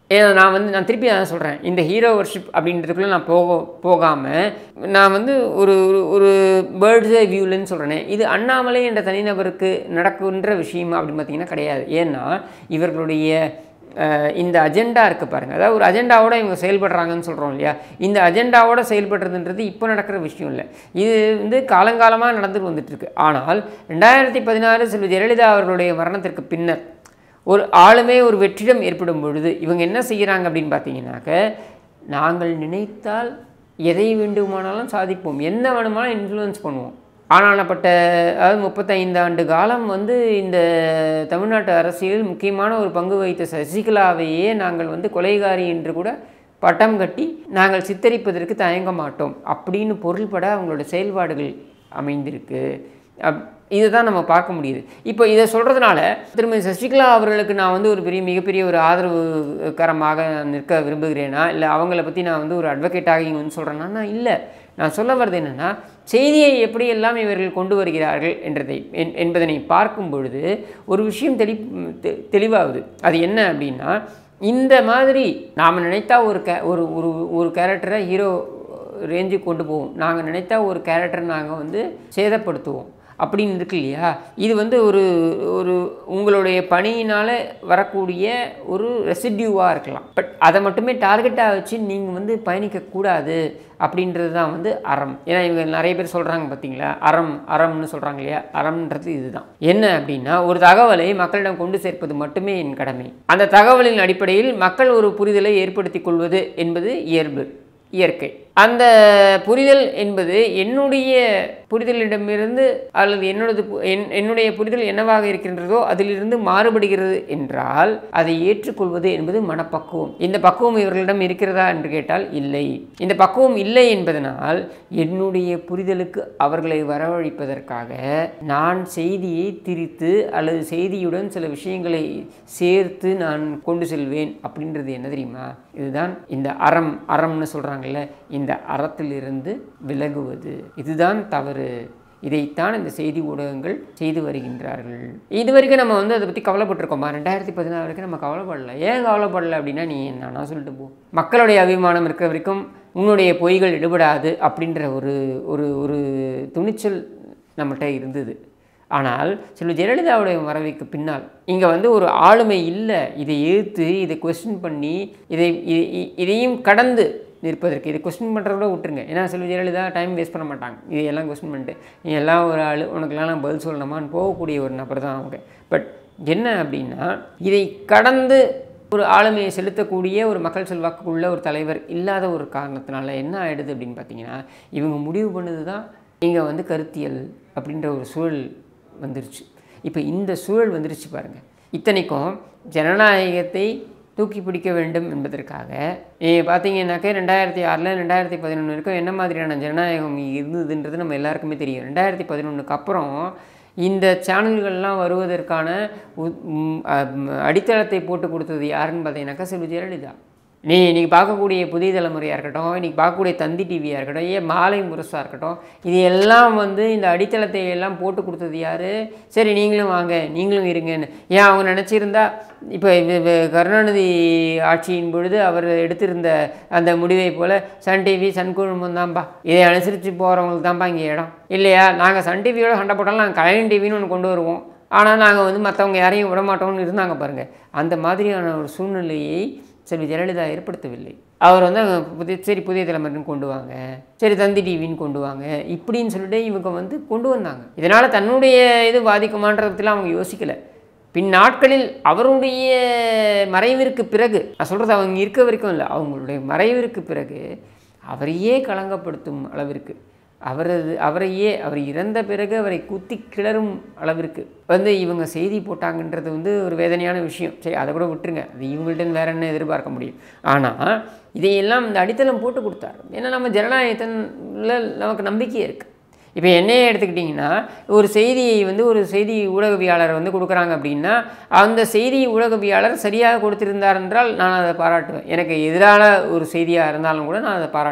ஏன்னா நான் வந்து நான் திருப்பி அதான் சொல்கிறேன் இந்த ஹீரோ வர்ஷிப் அப்படின்றதுக்குள்ளே நான் போக போகாமல் நான் வந்து ஒரு ஒரு ஒரு பேர்ட்ஸ் ஐ வியூலன்னு சொல்கிறேனே இது அண்ணாமலை என்ற தனிநபருக்கு நடக்குன்ற விஷயம் அப்படின்னு பார்த்தீங்கன்னா கிடையாது ஏன்னா இவர்களுடைய அஹ், இந்த அஜெண்டா இருக்குது பாருங்கள் அதாவது ஒரு அஜெண்டாவோட இவங்க செயல்படுறாங்கன்னு சொல்கிறோம் இல்லையா இந்த அஜெண்டாவோட செயல்படுறதுன்றது இப்போ நடக்கிற விஷயம் இல்லை இது வந்து காலங்காலமாக நடந்துட்டு வந்துட்டுருக்கு ஆனால் ரெண்டாயிரத்தி பதினாறு செல்வி ஜெயலலிதா அவர்களுடைய மரணத்திற்கு பின்னர் ஒரு ஆளுமே ஒரு வெற்றிடம் ஏற்படும் பொழுது இவங்க என்ன செய்கிறாங்க அப்படின்னு பார்த்தீங்கன்னாக்க நாங்கள் நினைத்தால் எதை வேண்டுமானாலும் சாதிப்போம் என்ன வேணுமானாலும் இன்ஃப்ளூயன்ஸ் பண்ணுவோம் ஆனானப்பட்ட அதாவது முப்பத்தைந்து ஆண்டு காலம் வந்து இந்த தமிழ்நாட்டு அரசியலில் முக்கியமான ஒரு பங்கு வகித்த சசிகலாவையே நாங்கள் வந்து கொலைகாரி என்று கூட பட்டம் கட்டி நாங்கள் சித்தரிப்பதற்கு தயங்க மாட்டோம் அப்படின்னு பொருள்பட அவங்களோட செயல்பாடுகள் அமைந்திருக்கு அப் இதுதான் நம்ம பார்க்க முடியுது இப்போ இதை சொல்கிறதுனால திருமதி சசிகலா அவர்களுக்கு நான் வந்து ஒரு பெரிய மிகப்பெரிய ஒரு ஆதரவுகரமாக நான் நிற்க விரும்புகிறேனா இல்லை அவங்கள பற்றி நான் வந்து ஒரு அட்வொகேட்டாக இங்கே வந்து சொல்கிறேன்னா நான் இல்லை நான் சொல்ல வர்றது என்னென்னா செய்தியை எப்படியெல்லாம் இவர்கள் கொண்டு வருகிறார்கள் என்றதை என்- என்பதனை பார்க்கும் பொழுது ஒரு விஷயம் தெளி தெ- தெளிவாகுது அது என்ன அப்படின்னா இந்த மாதிரி நாம் நினைத்தா ஒரு கே ஒரு ஒரு ஒரு கேரக்டரை ஹீரோ ரேஞ்சுக்கு கொண்டு போவோம் நாங்கள் நினைத்தா ஒரு கேரக்டர் நாங்கள் வந்து சேதப்படுத்துவோம் அப்படின்னு இருக்கு இல்லையா இது வந்து ஒரு ஒரு உங்களுடைய பணியினால் வரக்கூடிய ஒரு ரெசிடியூவாக இருக்கலாம் பட் அதை மட்டுமே டார்கெட்டாக வச்சு நீங்கள் வந்து பயணிக்கக்கூடாது அப்படின்றது தான் வந்து அறம் ஏன்னா இவங்க நிறைய பேர் சொல்கிறாங்க பார்த்தீங்களா அறம் அறம்னு சொல்கிறாங்க இல்லையா அறம்ன்றது இதுதான் என்ன அப்படின்னா ஒரு தகவலை மக்களிடம் கொண்டு சேர்ப்பது மட்டுமே என் கடமை அந்த தகவலின் அடிப்படையில் மக்கள் ஒரு புரிதலை ஏற்படுத்திக் கொள்வது என்பது இயல்பு இயற்கை அந்த புரிதல் என்பது என்னுடைய புரிதலிடமிருந்து அல்லது என்னோடது பு- என்- என்னுடைய புரிதல் என்னவாக இருக்கின்றதோ அதிலிருந்து மாறுபடுகிறது என்றால் அதை ஏற்றுக்கொள்வது என்பது மனப்பக்குவம் இந்த பக்குவம் இவர்களிடம் இருக்கிறதா என்று கேட்டால் இல்லை இந்த பக்குவம் இல்லை என்பதனால் என்னுடைய புரிதலுக்கு அவர்களை வரவழைப்பதற்காக நான் செய்தியை திரித்து அல்லது செய்தியுடன் சில விஷயங்களை சேர்த்து நான் கொண்டு செல்வேன் அப்படின்றது என்ன தெரியுமா இதுதான் இந்த அறம் அறம்னு சொல்கிறாங்கல்ல இந்த அறத்திலிருந்து விலகுவது இதுதான் தவறு இதைத்தான் இந்த செய்தி ஊடகங்கள் செய்து வருகின்றார்கள் இது வரைக்கும் நம்ம வந்து அதை பற்றி கவலைப்பட்டிருக்கோமா ரெண்டாயிரத்தி பதினாறு வரைக்கும் நம்ம கவலைப்படல ஏன் கவலைப்படல அப்படின்னா நீ என்ன சொல்லிட்டு போ மக்களுடைய அபிமானம் இருக்க வரைக்கும் உன்னுடைய பொய்கள் எடுபடாது அப்படின்ற ஒரு ஒரு ஒரு துணிச்சல் நம்மகிட்ட இருந்தது ஆனால் செல்வி ஜெயலலிதாவுடைய மறைவுக்கு பின்னால் இங்கே வந்து ஒரு ஆளுமை இல்லை இதை எதிர்த்து இதை கொஸ்டின் பண்ணி இதை இ- இ- இதையும் கடந்து நிற்பதற்கு இதை கொஸ்டின் பண்ணுறத விட விட்டுருங்க ஏன்னா செல்வி ஜெயலலிதா டைம் வேஸ்ட் பண்ண மாட்டாங்க இதையெல்லாம் கொஸ்டின் பண்ணிட்டு நீ எல்லாம் ஒரு ஆள் உனக்கெல்லாம் நான் பதில் சொல்லணுமான்னு போகக்கூடிய ஒரு நபர் தான் அவங்க பட் என்ன அப்படின்னா இதை கடந்து ஒரு ஆளுமையை செலுத்தக்கூடிய ஒரு மக்கள் செல்வாக்கு உள்ள ஒரு தலைவர் இல்லாத ஒரு காரணத்தினால என்ன ஆயிடுது அப்படின்னு பார்த்தீங்கன்னா இவங்க முடிவு பண்ணது தான் இங்கே வந்து கருத்தியல் அப்படின்ற ஒரு சூழல் வந்துருச்சு இப்போ இந்த சூழல் வந்துருச்சு பாருங்கள் இத்தனைக்கும் ஜனநாயகத்தை தூக்கி பிடிக்க வேண்டும் என்பதற்காக நீங்கள் பார்த்தீங்கன்னாக்கா ரெண்டாயிரத்தி ஆறில் ரெண்டாயிரத்தி பதினொன்று வரைக்கும் என்ன மாதிரியான ஜனநாயகம் இருந்ததுன்றது நம்ம எல்லாருக்குமே தெரியும் ரெண்டாயிரத்தி பதினொன்றுக்கு அப்புறம் இந்த சேனல்கள்லாம் வருவதற்கான உ- ம், அம், அடித்தளத்தை போட்டு கொடுத்தது யாருன்னு பார்த்தீங்கன்னாக்கா செல்வி ஜெயலலிதா நீ இன்றைக்கி பார்க்கக்கூடிய புதிய தலைமுறையாக இருக்கட்டும் இன்றைக்கி பார்க்கக்கூடிய தந்தி டிவியாக இருக்கட்டும் ஏன் மாலை முரசாக இருக்கட்டும் இது எல்லாம் வந்து இந்த அடித்தளத்தை எல்லாம் போட்டு கொடுத்தது யார் சரி நீங்களும் வாங்க நீங்களும் இருங்கன்னு ஏன் அவங்க நினச்சிருந்தா இப்போ கருணாநிதி ஆட்சியின் பொழுது அவர் எடுத்திருந்த அந்த முடிவை போல் சன் டிவி சன் குழுமம் தான்ப்பா இதை அனுசரித்து போகிறவங்களுக்கு தான்ப்பா இங்கே இடம் இல்லையா நாங்கள் சன் டிவியோட சண்டை போட்டாலும் நாங்கள் கலைஞன் டிவின்னு ஒன்று கொண்டு வருவோம் ஆனால் நாங்கள் வந்து மற்றவங்க யாரையும் விட மாட்டோம்னு இருந்தாங்க பாருங்கள் அந்த மாதிரியான ஒரு சூழ்நிலையை செல்வி ஜெயலலிதா ஏற்படுத்தவில்லை அவர் வந்து அங்க புதிய சரி புதிய தலைமுறைன்னு கொண்டு வாங்க சரி தந்தி டிவின்னு கொண்டு வாங்க இப்படின்னு சொல்லிட்டு இவங்க வந்து கொண்டு வந்தாங்க இதனால் தன்னுடைய இது பாதிக்குமான்றத பற்றிலாம் அவங்க யோசிக்கலை பின் நாட்களில் அவருடைய மறைவிற்கு பிறகு நான் சொல்கிறது அவங்க இருக்க வரைக்கும் இல்லை அவங்களுடைய மறைவிற்கு பிறகு அவரையே களங்கப்படுத்தும் அளவிற்கு அவரது அவரையே அவர் இறந்த பிறகு அவரை குத்தி கிளறும் அளவிற்கு வந்து இவங்க செய்தி போட்டாங்கன்றது வந்து ஒரு வேதனையான விஷயம் சரி அதை கூட விட்டுருங்க அது இவங்கள்ட்ட வேற என்ன எதிர்பார்க்க முடியும் ஆனால் இதையெல்லாம் இந்த அடித்தளம் போட்டு கொடுத்தாரு ஏன்னா நம்ம ஜனநாயகத்தில் நமக்கு நம்பிக்கை இருக்குது இப்போ என்னையே எடுத்துக்கிட்டிங்கன்னா ஒரு செய்தியை வந்து ஒரு செய்தி ஊடகவியாளர் வந்து கொடுக்குறாங்க அப்படின்னா அந்த செய்தி ஊடகவியாளர் சரியாக கொடுத்திருந்தார் என்றால் நான் அதை பாராட்டுவேன் எனக்கு எதிரான ஒரு செய்தியாக இருந்தாலும் கூட நான் அதை பாராட்டுவேன்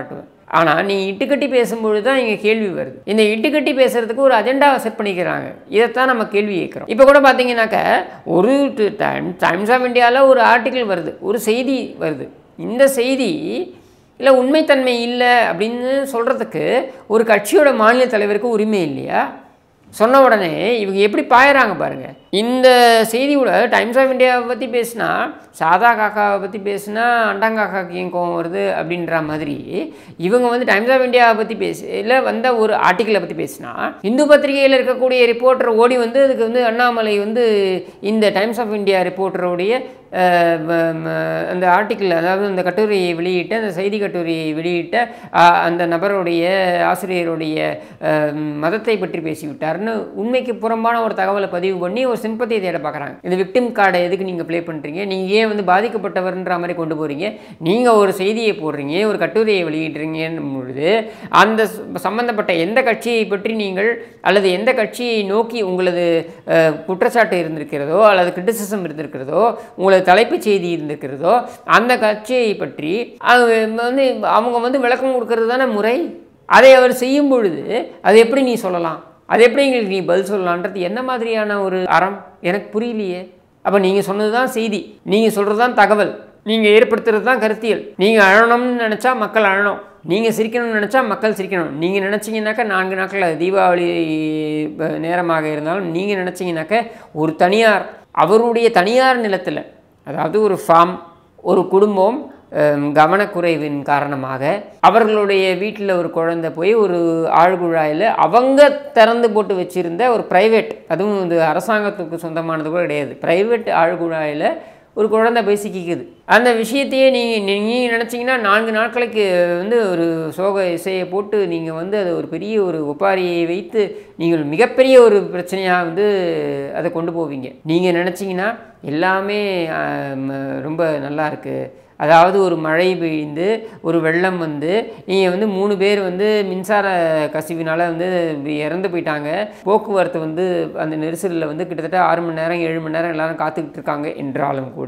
ஆனால் நீ இட்டுக்கட்டி பேசும்பொழுது தான் இங்கே கேள்வி வருது இந்த இட்டுக்கட்டி பேசுறதுக்கு ஒரு அஜெண்டாவை செட் பண்ணிக்கிறாங்க இதைத்தான் நம்ம கேள்வி கேட்குறோம் இப்போ கூட பார்த்தீங்கன்னாக்க ஒரு டைம் டைம்ஸ் ஆஃப் இந்தியாவில் ஒரு ஆர்டிக்கிள் வருது ஒரு செய்தி வருது இந்த செய்தி இல்லை உண்மைத்தன்மை இல்லை அப்படின்னு சொல்கிறதுக்கு ஒரு கட்சியோட மாநில தலைவருக்கு உரிமை இல்லையா சொன்ன உடனே இவங்க எப்படி பாயறாங்க பாருங்க இந்த செய்தியோட டைம்ஸ் ஆஃப் இந்தியாவை பற்றி பேசினா சாதா காக்காவை பற்றி பேசினா அண்டாங்காக்காக்கு ஏன் கோவம் வருது அப்படின்ற மாதிரி இவங்க வந்து டைம்ஸ் ஆஃப் இந்தியாவை பற்றி பேசி இல்லை வந்த ஒரு ஆர்டிக்கிளை பற்றி பேசினா இந்து பத்திரிகையில் இருக்கக்கூடிய ரிப்போர்ட்டர் ஓடி வந்து அதுக்கு வந்து அண்ணாமலை வந்து இந்த டைம்ஸ் ஆஃப் இந்தியா ரிப்போர்ட்டருடைய அஹ், ம- ம- அந்த ஆர்டிக்கிள் அதாவது அந்த கட்டுரையை வெளியிட்ட அந்த செய்தி கட்டுரையை வெளியிட்ட அஹ், அந்த நபருடைய ஆசிரியருடைய அஹ், மதத்தை பற்றி பேசிவிட்டார்னு உண்மைக்கு புறம்பான ஒரு தகவலை பதிவு பண்ணி ஒரு சிம்பத்தியை தேட பார்க்குறாங்க இந்த விக்டிம் கார்டை எதுக்கு நீங்கள் ப்ளே பண்ணுறீங்க நீங்கள் ஏன் வந்து பாதிக்கப்பட்டவர்ன்ற மாதிரி கொண்டு போகிறீங்க நீங்கள் ஒரு செய்தியை போடுறீங்க ஒரு கட்டுரையை வெளியிடுறீங்கன்னு பொழுது அந்த ச- சம்பந்தப்பட்ட எந்த கட்சியை பற்றி நீங்கள் அல்லது எந்த கட்சியை நோக்கி உங்களது அஹ், குற்றச்சாட்டு இருந்திருக்கிறதோ அல்லது கிரிட்டிசிசம் இருந்திருக்கிறதோ உங்களது தலைப்புச் செய்தி இருந்திருக்கிறதோ அந்த கட்சியை பற்றி அது வந்து அவங்க வந்து விளக்கம் கொடுக்கறது தானே முறை அதை அவர் செய்யும் பொழுது அது எப்படி நீ சொல்லலாம் அது எப்படி எங்களுக்கு நீ பதில் சொல்லலான்றது என்ன மாதிரியான ஒரு அறம் எனக்கு புரியலையே அப்போ நீங்கள் சொன்னது தான் செய்தி நீங்கள் சொல்கிறது தான் தகவல் நீங்கள் ஏற்படுத்துறது தான் கருத்தியல் நீங்கள் அழணும்னு நினச்சா மக்கள் அழணும் நீங்கள் சிரிக்கணும்னு நினச்சா மக்கள் சிரிக்கணும் நீங்கள் நினச்சிங்கனாக்கா நான்கு நாட்கள் அது தீபாவளி அஹ், நேரமாக இருந்தாலும் நீங்கள் நினச்சிங்கனாக்க ஒரு தனியார் அவருடைய தனியார் நிலத்தில் அதாவது ஒரு ஃபார்ம் ஒரு குடும்பம் அஹ், கவனக்குறைவின் காரணமாக அவர்களுடைய வீட்டில் ஒரு குழந்தை போய் ஒரு ஆழ்குழாயில் அவங்க திறந்து போட்டு வச்சுருந்த ஒரு ப்ரைவேட் அதுவும் இது அரசாங்கத்துக்கு சொந்தமானது கூட கிடையாது ப்ரைவேட் ஆழ்குழாயில் ஒரு குழந்தை போய் சிக்கிக்குது அந்த விஷயத்தையே நீங்கள் நீங்கள் நினச்சிங்கன்னா நான்கு நாட்களுக்கு வந்து ஒரு சோக இசையை போட்டு நீங்கள் வந்து அதை ஒரு பெரிய ஒரு ஒப்பாரியை வைத்து நீங்கள் மிகப்பெரிய ஒரு பிரச்சனையாக வந்து அதை கொண்டு போவீங்க நீங்கள் நினச்சிங்கன்னா எல்லாமே ஆம், ரொம்ப நல்லா இருக்குது அதாவது ஒரு மழை பெய்ந்து ஒரு வெள்ளம் வந்து நீங்கள் வந்து மூணு பேர் வந்து மின்சார கசிவினால் வந்து இறந்து போயிட்டாங்க போக்குவரத்து வந்து அந்த நெரிசலில் வந்து கிட்டத்தட்ட ஆறு மணி நேரம் ஏழு மணி நேரம் எல்லாரும் காத்துக்கிட்டு இருக்காங்க என்றாலும் கூட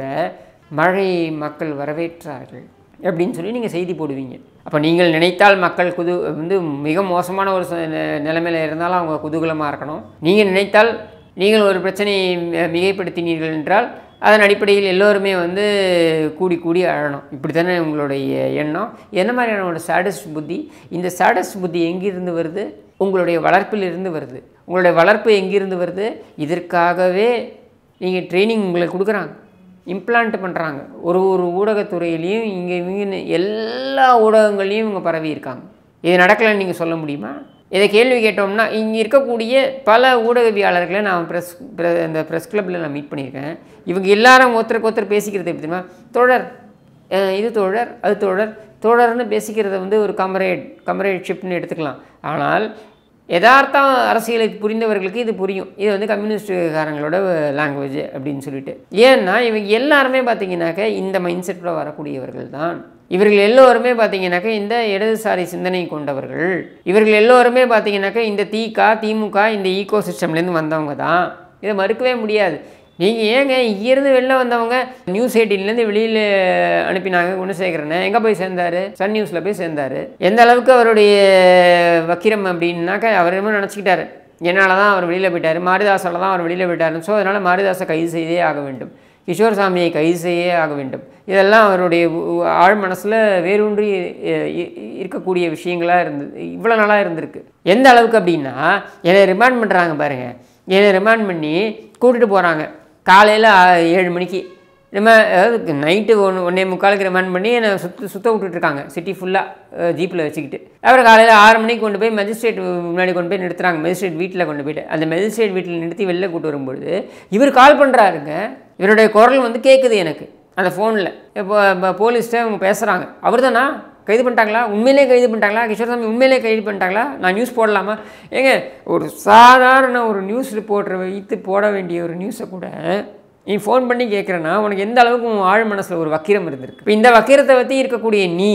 மழை மக்கள் வரவேற்றார்கள் அப்படின்னு சொல்லி நீங்கள் செய்தி போடுவீங்க அப்போ நீங்கள் நினைத்தால் மக்கள் குது வந்து மிக மோசமான ஒரு ச- நெ- நிலைமையில இருந்தாலும் அவங்க குதூகலமாக இருக்கணும் நீங்கள் நினைத்தால் நீங்கள் ஒரு பிரச்சனையை மி- மிகைப்படுத்தினீர்கள் என்றால் அதன் அடிப்படையில் எல்லோருமே வந்து கூடி கூடி அழணும் இப்படி தானே உங்களுடைய எண்ணம் என்ன மாதிரியான ஒரு சாடஸ்ட் புத்தி இந்த சாடஸ்ட் புத்தி எங்கிருந்து வருது உங்களுடைய வளர்ப்பிலிருந்து வருது உங்களுடைய வளர்ப்பு எங்கிருந்து வருது இதற்காகவே நீங்கள் ட்ரைனிங் உங்களுக்கு கொடுக்குறாங்க இம்ப்ளான்ட் பண்ணுறாங்க ஒரு ஒரு ஊடகத்துறையிலையும் இங்கே இவங்க எல்லா ஊடகங்கள்லையும் இவங்க பரவி இருக்காங்க இது நடக்கலைன்னு நீங்கள் சொல்ல முடியுமா இதை கேள்வி கேட்டோம்னா இங்கே இருக்கக்கூடிய பல ஊடகவியாளர்களை நான் ப்ரெஸ் இந்த ப்ரெஸ் கிளப்பில் நான் மீட் பண்ணியிருக்கேன் இவங்க எல்லாரும் ஒருத்தருக்கு ஒருத்தர் பேசிக்கிறது எப்படி தெரியுமா தோழர் அஹ் இது தோழர் அது தோழர் தோழர்னு பேசிக்கிறத வந்து ஒரு கமரேட் கமரேட்ஷிப்னு எடுத்துக்கலாம் ஆனால் யதார்த்தம் அரசியலை புரிந்தவர்களுக்கு இது புரியும் இது வந்து கம்யூனிஸ்டுக்காரங்களோட லாங்குவேஜ் அப்படின்னு சொல்லிட்டு ஏன்னா இவங்க எல்லாருமே பார்த்தீங்கன்னாக்க இந்த மைண்ட் செட்டில் வரக்கூடியவர்கள் தான் இவர்கள் எல்லோருமே பார்த்தீங்கன்னாக்க இந்த இடதுசாரி சிந்தனை கொண்டவர்கள் இவர்கள் எல்லோருமே பார்த்தீங்கன்னாக்க இந்த திக திமுக இந்த ஈகோ சிஸ்டம்லேருந்து வந்தவங்க தான் இதை மறுக்கவே முடியாது நீங்கள் ஏங்க இங்கேருந்து வெளில வந்தவங்க நியூஸ் எயிட்டீன்லேருந்து வெளியில் அனுப்பினாங்க குணசேகரனை எங்கே போய் சேர்ந்தாரு சன் நியூஸில் போய் சேர்ந்தாரு எந்த அளவுக்கு அவருடைய வக்கிரம் அப்படின்னாக்கா அவர் என்னமோ நினச்சிக்கிட்டாரு என்னால் தான் அவர் வெளியில் போயிட்டார் மாரிதாசால தான் அவர் வெளியில் போயிட்டார் ஸோ அதனால் மாரிதாசை கைது செய்தே ஆக வேண்டும் கிஷோர் சாமியை கைது செய்யே ஆக வேண்டும் இதெல்லாம் அவருடைய உ- உ- ஆழ் மனசில் வேரூன்றி அஹ், இ- இருக்கக்கூடிய விஷயங்களாக இருந்தது இவ்வளோ நாளாக இருந்திருக்கு எந்த அளவுக்கு அப்படின்னா என்னை ரிமாண்ட் பண்ணுறாங்க பாருங்கள் என்னை ரிமாண்ட் பண்ணி கூட்டிகிட்டு போகிறாங்க காலையில் ஏழு மணிக்கு ரிமா அதாவது நைட்டு ஒன்று ஒன்றே முக்காலுக்கு ரிமாண்ட் பண்ணி என்னை சுத்த சுத்த விட்டுட்ருக்காங்க சிட்டி ஃபுல்லாக ஜீப்பில் வச்சுக்கிட்டு அப்புறம் காலையில் ஆறு மணிக்கு கொண்டு போய் மேஜிஸ்ட்ரேட் முன்னாடி கொண்டு போய் நிறுத்துறாங்க மேஜிஸ்ட்ரேட் வீட்டில் கொண்டு போயிட்டு அந்த மேஜிஸ்ட்ரேட் வீட்டில் நிறுத்தி வெளில கூட்டு வரும்பொழுது இவர் கால் பண்ணுறாருங்க இவருடைய குரல் வந்து கேட்குது எனக்கு அந்த ஃபோனில் இப்போ போலீஸ்கிட்ட அவங்க பேசுகிறாங்க அவர் தானா கைது பண்ணிட்டாங்களா உண்மையிலே கைது பண்ணிட்டாங்களா கிஷோர்சாமி உண்மையிலே கைது பண்ணிட்டாங்களா நான் நியூஸ் போடலாமா ஏங்க ஒரு சாதாரண ஒரு நியூஸ் ரிப்போர்ட்டரை வைத்து போட வேண்டிய ஒரு நியூஸை கூட நீ ஃபோன் பண்ணி கேட்குறேன்னா உனக்கு எந்த அளவுக்கு உன் ஆழ் மனசில் ஒரு வக்கிரம் இருந்திருக்கு இப்போ இந்த வக்கிரத்தை பற்றி இருக்கக்கூடிய நீ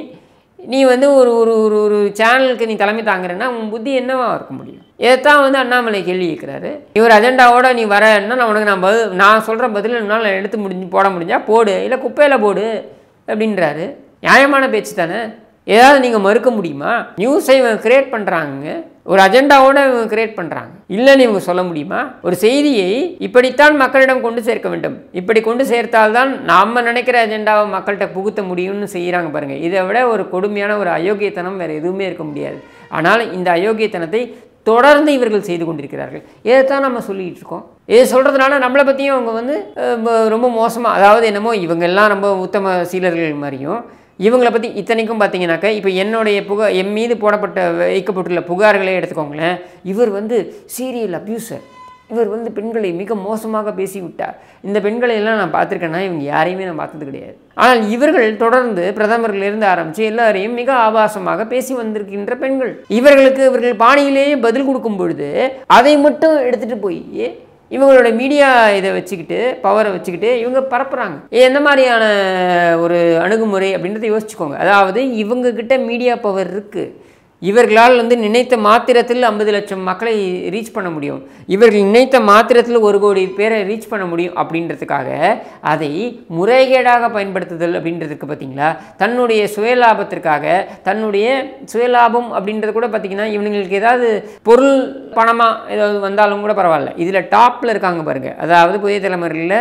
நீ வந்து ஒரு ஒரு ஒரு ஒரு சேனலுக்கு நீ தலைமை தாங்குறேன்னா உன் புத்தி என்னவா இருக்க முடியும் இதைத்தான் வந்து அண்ணாமலை கேள்வி கேட்குறாரு இவர் அஜெண்டாவோட நீ வரன்னா நான் உனக்கு நான் பதில் நான் சொல்கிற பதில் என்னால் எடுத்து முடிஞ்சு போட முடிஞ்சா போடு இல்லை குப்பையில் போடு அப்படின்றாரு நியாயமான பேச்சு தானே ஏதாவது நீங்கள் மறுக்க முடியுமா நியூஸை இவங்க கிரியேட் பண்ணுறாங்க ஒரு அஜெண்டாவோட இவங்க கிரியேட் பண்ணுறாங்க இல்லைன்னு இவங்க சொல்ல முடியுமா ஒரு செய்தியை இப்படித்தான் மக்களிடம் கொண்டு சேர்க்க வேண்டும் இப்படி கொண்டு சேர்த்தால்தான் நாம் நினைக்கிற அஜெண்டாவை மக்கள்கிட்ட புகுத்த முடியும்னு செய்கிறாங்க பாருங்கள் இதை விட ஒரு கொடுமையான ஒரு அயோக்கியத்தனம் வேறு எதுவுமே இருக்க முடியாது ஆனால் இந்த அயோக்கியத்தனத்தை தொடர்ந்து இவர்கள் செய்து கொண்டிருக்கிறார்கள் இதைத்தான் நம்ம சொல்லிகிட்டு இருக்கோம் இதை சொல்கிறதுனால நம்மளை பற்றியும் அவங்க வந்து அஹ், ம- ரொம்ப மோசமாக அதாவது என்னமோ இவங்க எல்லாம் ரொம்ப உத்தம சீலர்கள் மாதிரியும் இவங்களை பற்றி இத்தனைக்கும் பார்த்தீங்கன்னாக்கா இப்போ என்னுடைய புகார் என் மீது போடப்பட்ட வைக்கப்பட்டுள்ள புகார்களே எடுத்துக்கோங்களேன் இவர் வந்து சீரியல் அப்யூசர் இவர் வந்து பெண்களை மிக மோசமாக பேசி விட்டார் இந்த பெண்களை எல்லாம் நான் பார்த்துருக்கேன்னா இவங்க யாரையுமே நான் பார்த்தது கிடையாது ஆனால் இவர்கள் தொடர்ந்து பிரதமர்களிருந்து ஆரம்பித்து எல்லாரையும் மிக ஆபாசமாக பேசி வந்திருக்கின்ற பெண்கள் இவர்களுக்கு இவர்கள் பாணியிலேயே பதில் கொடுக்கும் பொழுது அதை மட்டும் எடுத்துகிட்டு போய் இவங்களோட மீடியா இதை வச்சுக்கிட்டு பவரை வச்சுக்கிட்டு இவங்க பரப்புகிறாங்க எந்த மாதிரியான ஒரு அணுகுமுறை அப்படின்றத யோசிச்சுக்கோங்க அதாவது இவங்க கிட்ட மீடியா பவர் இருக்குது இவர்களால் வந்து நினைத்த மாத்திரத்தில் ஐம்பது லட்சம் மக்களை ரீச் பண்ண முடியும் இவர்கள் நினைத்த மாத்திரத்தில் ஒரு கோடி பேரை ரீச் பண்ண முடியும் அப்படின்றதுக்காக அதை முறைகேடாக பயன்படுத்துதல் அப்படின்றதுக்கு பார்த்தீங்களா தன்னுடைய சுயலாபத்திற்காக தன்னுடைய சுயலாபம் அப்படின்றது கூட பார்த்தீங்கன்னா இவங்களுக்கு ஏதாவது பொருள் பணமாக ஏதாவது வந்தாலும் கூட பரவாயில்ல இதில் டாப்பில் இருக்காங்க பாருங்கள் அதாவது புதிய தலைமுறையில்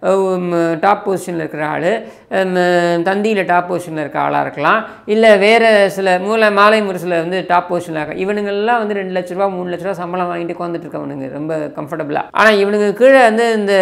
டாப் பொசிஷனில் இருக்கிற ஆள் தந்தியில் டாப் பொசிஷனில் இருக்க ஆளாக இருக்கலாம் இல்லை வேறு சில மூல மாலை முரசில் வந்து டாப் பொசிஷனில் இருக்க இவனுங்கெல்லாம் வந்து ரெண்டு லட்ச ரூபா மூணு லட்ச ரூபா சம்பளம் வாங்கிட்டு உட்காந்துட்டு இருக்கவனுங்க ரொம்ப கம்ஃபர்டபுளாக ஆனால் இவனுங்க கீழே வந்து இந்த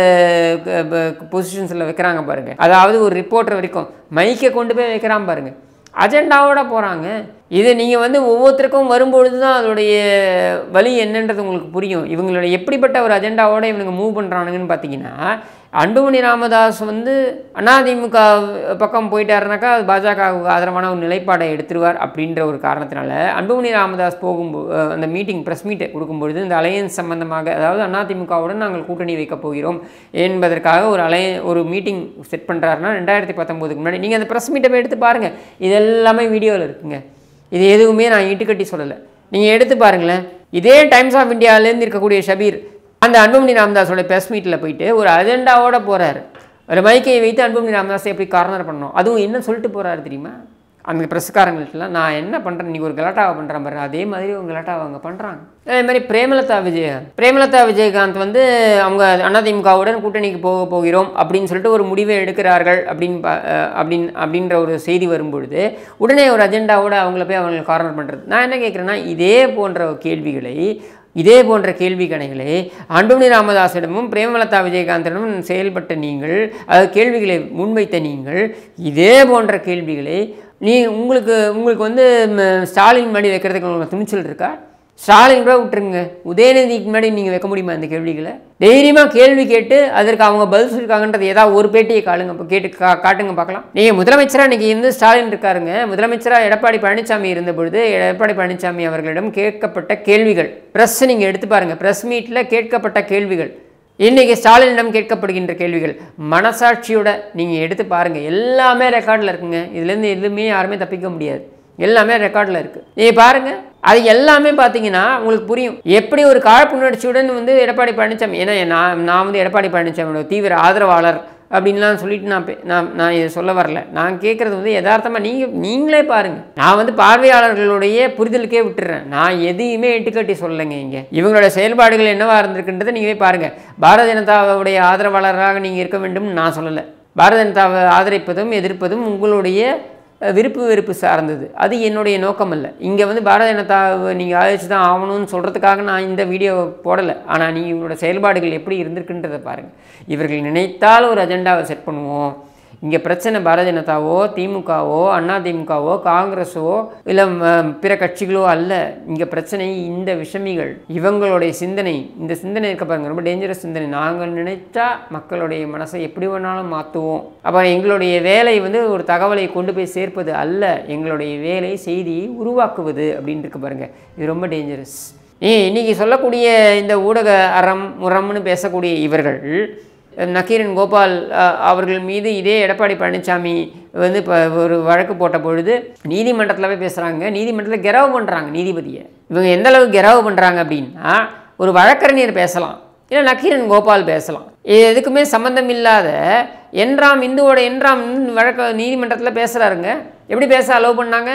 பொசிஷன்ஸில் வைக்கிறாங்க பாருங்க அதாவது ஒரு ரிப்போர்ட்டர் வரைக்கும் மைக்கை கொண்டு போய் வைக்கிறான் பாருங்க அஜெண்டாவோட போகிறாங்க இது நீங்கள் வந்து ஒவ்வொருத்தருக்கும் வரும்பொழுது தான் அதோடைய வழி என்னன்றது உங்களுக்கு புரியும் இவங்களுடைய எப்படிப்பட்ட ஒரு அஜெண்டாவோட இவனுங்க மூவ் பண்ணுறானுங்கன்னு பார்த்தீங்கன்னா அன்புமணி ராமதாஸ் வந்து அதிமுக பக்கம் போயிட்டாருனாக்கா அது பாஜகவுக்கு ஆதரவான ஒரு நிலைப்பாடை எடுத்துருவார் அப்படின்ற ஒரு காரணத்தினால அன்புமணி ராமதாஸ் போகும்போது அந்த மீட்டிங் ப்ரெஸ் மீட்டை கொடுக்கும்பொழுது இந்த அலையன்ஸ் சம்பந்தமாக அதாவது அதிமுகவுடன் நாங்கள் கூட்டணி வைக்கப் போகிறோம் என்பதற்காக ஒரு அலைய ஒரு மீட்டிங் செட் பண்ணுறாருன்னா ரெண்டாயிரத்தி பத்தொம்போதுக்கு முன்னாடி நீங்கள் அந்த ப்ரெஸ் மீட்டை போய் எடுத்து பாருங்கள் இது எல்லாமே வீடியோவில் இருக்குங்க இது எதுவுமே நான் இட்டுக்கட்டி சொல்லலை நீங்கள் எடுத்து பாருங்களேன் இதே டைம்ஸ் ஆஃப் இந்தியாவிலேருந்து இருக்கக்கூடிய ஷபீர் அந்த அன்புமணி ராமதாஸோட ப்ரெஸ் மீட்டில் போயிட்டு ஒரு அஜெண்டாவோட போகிறாரு ஒரு மைக்கை வைத்து அன்புமணி ராமதாஸை எப்படி கார்னர் பண்ணோம் அதுவும் என்ன சொல்லிட்டு போகிறாரு தெரியுமா அந்த ப்ரெஸ்காரங்கள்ட்டலாம் நான் என்ன பண்ணுறேன் இன்றைக்கி ஒரு கலாட்டாவை பண்ணுறேன் பாரு அதே மாதிரி ஒரு கலாட்டாவை அவங்க பண்ணுறாங்க அதே மாதிரி பிரேமலதா விஜயகாந்த் பிரேமலதா விஜயகாந்த் வந்து அவங்க அதிமுகவுடன் கூட்டணிக்கு போக போகிறோம் அப்படின்னு சொல்லிட்டு ஒரு முடிவை எடுக்கிறார்கள் அப்படின்னு பா- அஹ் அப்படின்னு அப்படின்ற ஒரு செய்தி வரும்பொழுது உடனே ஒரு அஜெண்டாவோட அவங்கள போய் அவங்களை கார்னர் பண்ணுறது நான் என்ன கேட்குறேன்னா இதே போன்ற கேள்விகளை இதே போன்ற கேள்வி கணைகளை அன்புமணி ராமதாஸிடமும் பிரேமலதா விஜயகாந்திடமும் செயல்பட்ட நீங்கள் அது கேள்விகளை முன்வைத்த நீங்கள் இதே போன்ற கேள்விகளை நீ உங்களுக்கு உங்களுக்கு வந்து ம, ஸ்டாலின் முன்னாடி வைக்கிறதுக்கு உங்களுக்கு துணிச்சல் இருக்கா ஸ்டாலின் கூட விட்டுருங்க உதயநிதிக்கு முன்னாடி நீங்கள் வைக்க முடியுமா இந்த கேள்விகளை தைரியமாக கேள்வி கேட்டு அதற்கு அவங்க பதில் சொல்லியிருக்காங்கன்றது ஏதாவது ஒரு பேட்டியை காலுங்க இப்போ கேட்டு கா காட்டுங்க பார்க்கலாம் நீங்கள் முதலமைச்சராக இன்றைக்கி இருந்து ஸ்டாலின் இருக்காருங்க முதலமைச்சராக எடப்பாடி பழனிசாமி இருந்த பொழுது எடப்பாடி பழனிசாமி அவர்களிடம் கேட்கப்பட்ட கேள்விகள் ப்ரெஸ் நீங்கள் எடுத்து பாருங்கள் ப்ரெஸ் மீட்டில் கேட்கப்பட்ட கேள்விகள் இன்றைக்கி ஸ்டாலினிடம் கேட்கப்படுகின்ற கேள்விகள் மனசாட்சியோட நீங்கள் எடுத்து பாருங்கள் எல்லாமே ரெக்கார்டில் இருக்குங்க இதுலேருந்து எதுவுமே யாருமே தப்பிக்க முடியாது எல்லாமே ரெக்கார்டில் இருக்குது நீங்கள் பாருங்கள் அது எல்லாமே பார்த்தீங்கன்னா உங்களுக்கு புரியும் எப்படி ஒரு காழ்ப்புணர்ச்சியுடன் வந்து எடப்பாடி பழனிசாமி ஏன்னா நான் நான் வந்து எடப்பாடி பழனிசாமியோட தீவிர ஆதரவாளர் அப்படின்லாம் சொல்லிட்டு நான் பே- நான் நான் இதை சொல்ல வரல நான் கேட்குறது வந்து யதார்த்தமாக நீங்கள் நீங்களே பாருங்கள் நான் வந்து பார்வையாளர்களுடைய புரிதலுக்கே விட்டுறேன் நான் எதையுமே இட்டுக்கட்டி சொல்லலைங்க இங்கே இவங்களோட செயல்பாடுகள் என்னவா இருந்திருக்குன்றதை நீங்களே பாருங்கள் பாரதிய ஜனதாவுடைய ஆதரவாளராக நீங்கள் இருக்க வேண்டும் நான் சொல்லலை பாரதிய ஜனதாவை ஆதரிப்பதும் எதிர்ப்பதும் உங்களுடைய அஹ், விருப்பு வெறுப்பு சார்ந்தது அது என்னுடைய நோக்கம் அல்ல இங்கே வந்து பாரதிய ஜனதாவை நீங்கள் ஆதரிச்சு தான் ஆகணும்னு சொல்கிறதுக்காக நான் இந்த வீடியோ போடலை ஆனால் நீ இவங்களோட செயல்பாடுகள் எப்படி இருந்திருக்குன்றதை பாருங்கள் இவர்கள் நினைத்தால் ஒரு அஜெண்டாவை செட் பண்ணுவோம் இங்கே பிரச்சனை பாரதிய ஜனதாவோ திமுகவோ அண்ணா திமுகவோ காங்கிரஸோ இல்லை பிற கட்சிகளோ அல்ல இங்கே பிரச்சனை இந்த விஷமிகள் இவங்களுடைய சிந்தனை இந்த சிந்தனை இருக்க பாருங்க ரொம்ப டேஞ்சரஸ் சிந்தனை நாங்கள் நினைச்சா மக்களுடைய மனசை எப்படி வேணாலும் மாற்றுவோம் அப்போ எங்களுடைய வேலை வந்து ஒரு தகவலை கொண்டு போய் சேர்ப்பது அல்ல எங்களுடைய வேலை செய்தியை உருவாக்குவது அப்படின்னு இருக்கு பாருங்க இது ரொம்ப டேஞ்சரஸ் ஏ இன்னைக்கு சொல்லக்கூடிய இந்த ஊடக அறம் முரம்னு பேசக்கூடிய இவர்கள் நக்கீரன் கோபால் அஹ், அவர்கள் மீது இதே எடப்பாடி பழனிசாமி வந்து இப்போ ஒரு வழக்கு போட்ட பொழுது நீதிமன்றத்தில் போய் பேசுகிறாங்க நீதிமன்றத்தில் கெரவு பண்ணுறாங்க நீதிபதியை இவங்க எந்த அளவுக்கு கெரவு பண்ணுறாங்க அப்படின்னா ஒரு வழக்கறிஞர் பேசலாம் இல்லை நக்கீரன் கோபால் பேசலாம் இது எதுக்குமே சம்மந்தம் இல்லாத என்றாம் இந்துவோட என்றாம் இந்து வழக்க நீதிமன்றத்தில் பேசுகிறாருங்க எப்படி பேச அலோவ் பண்ணாங்க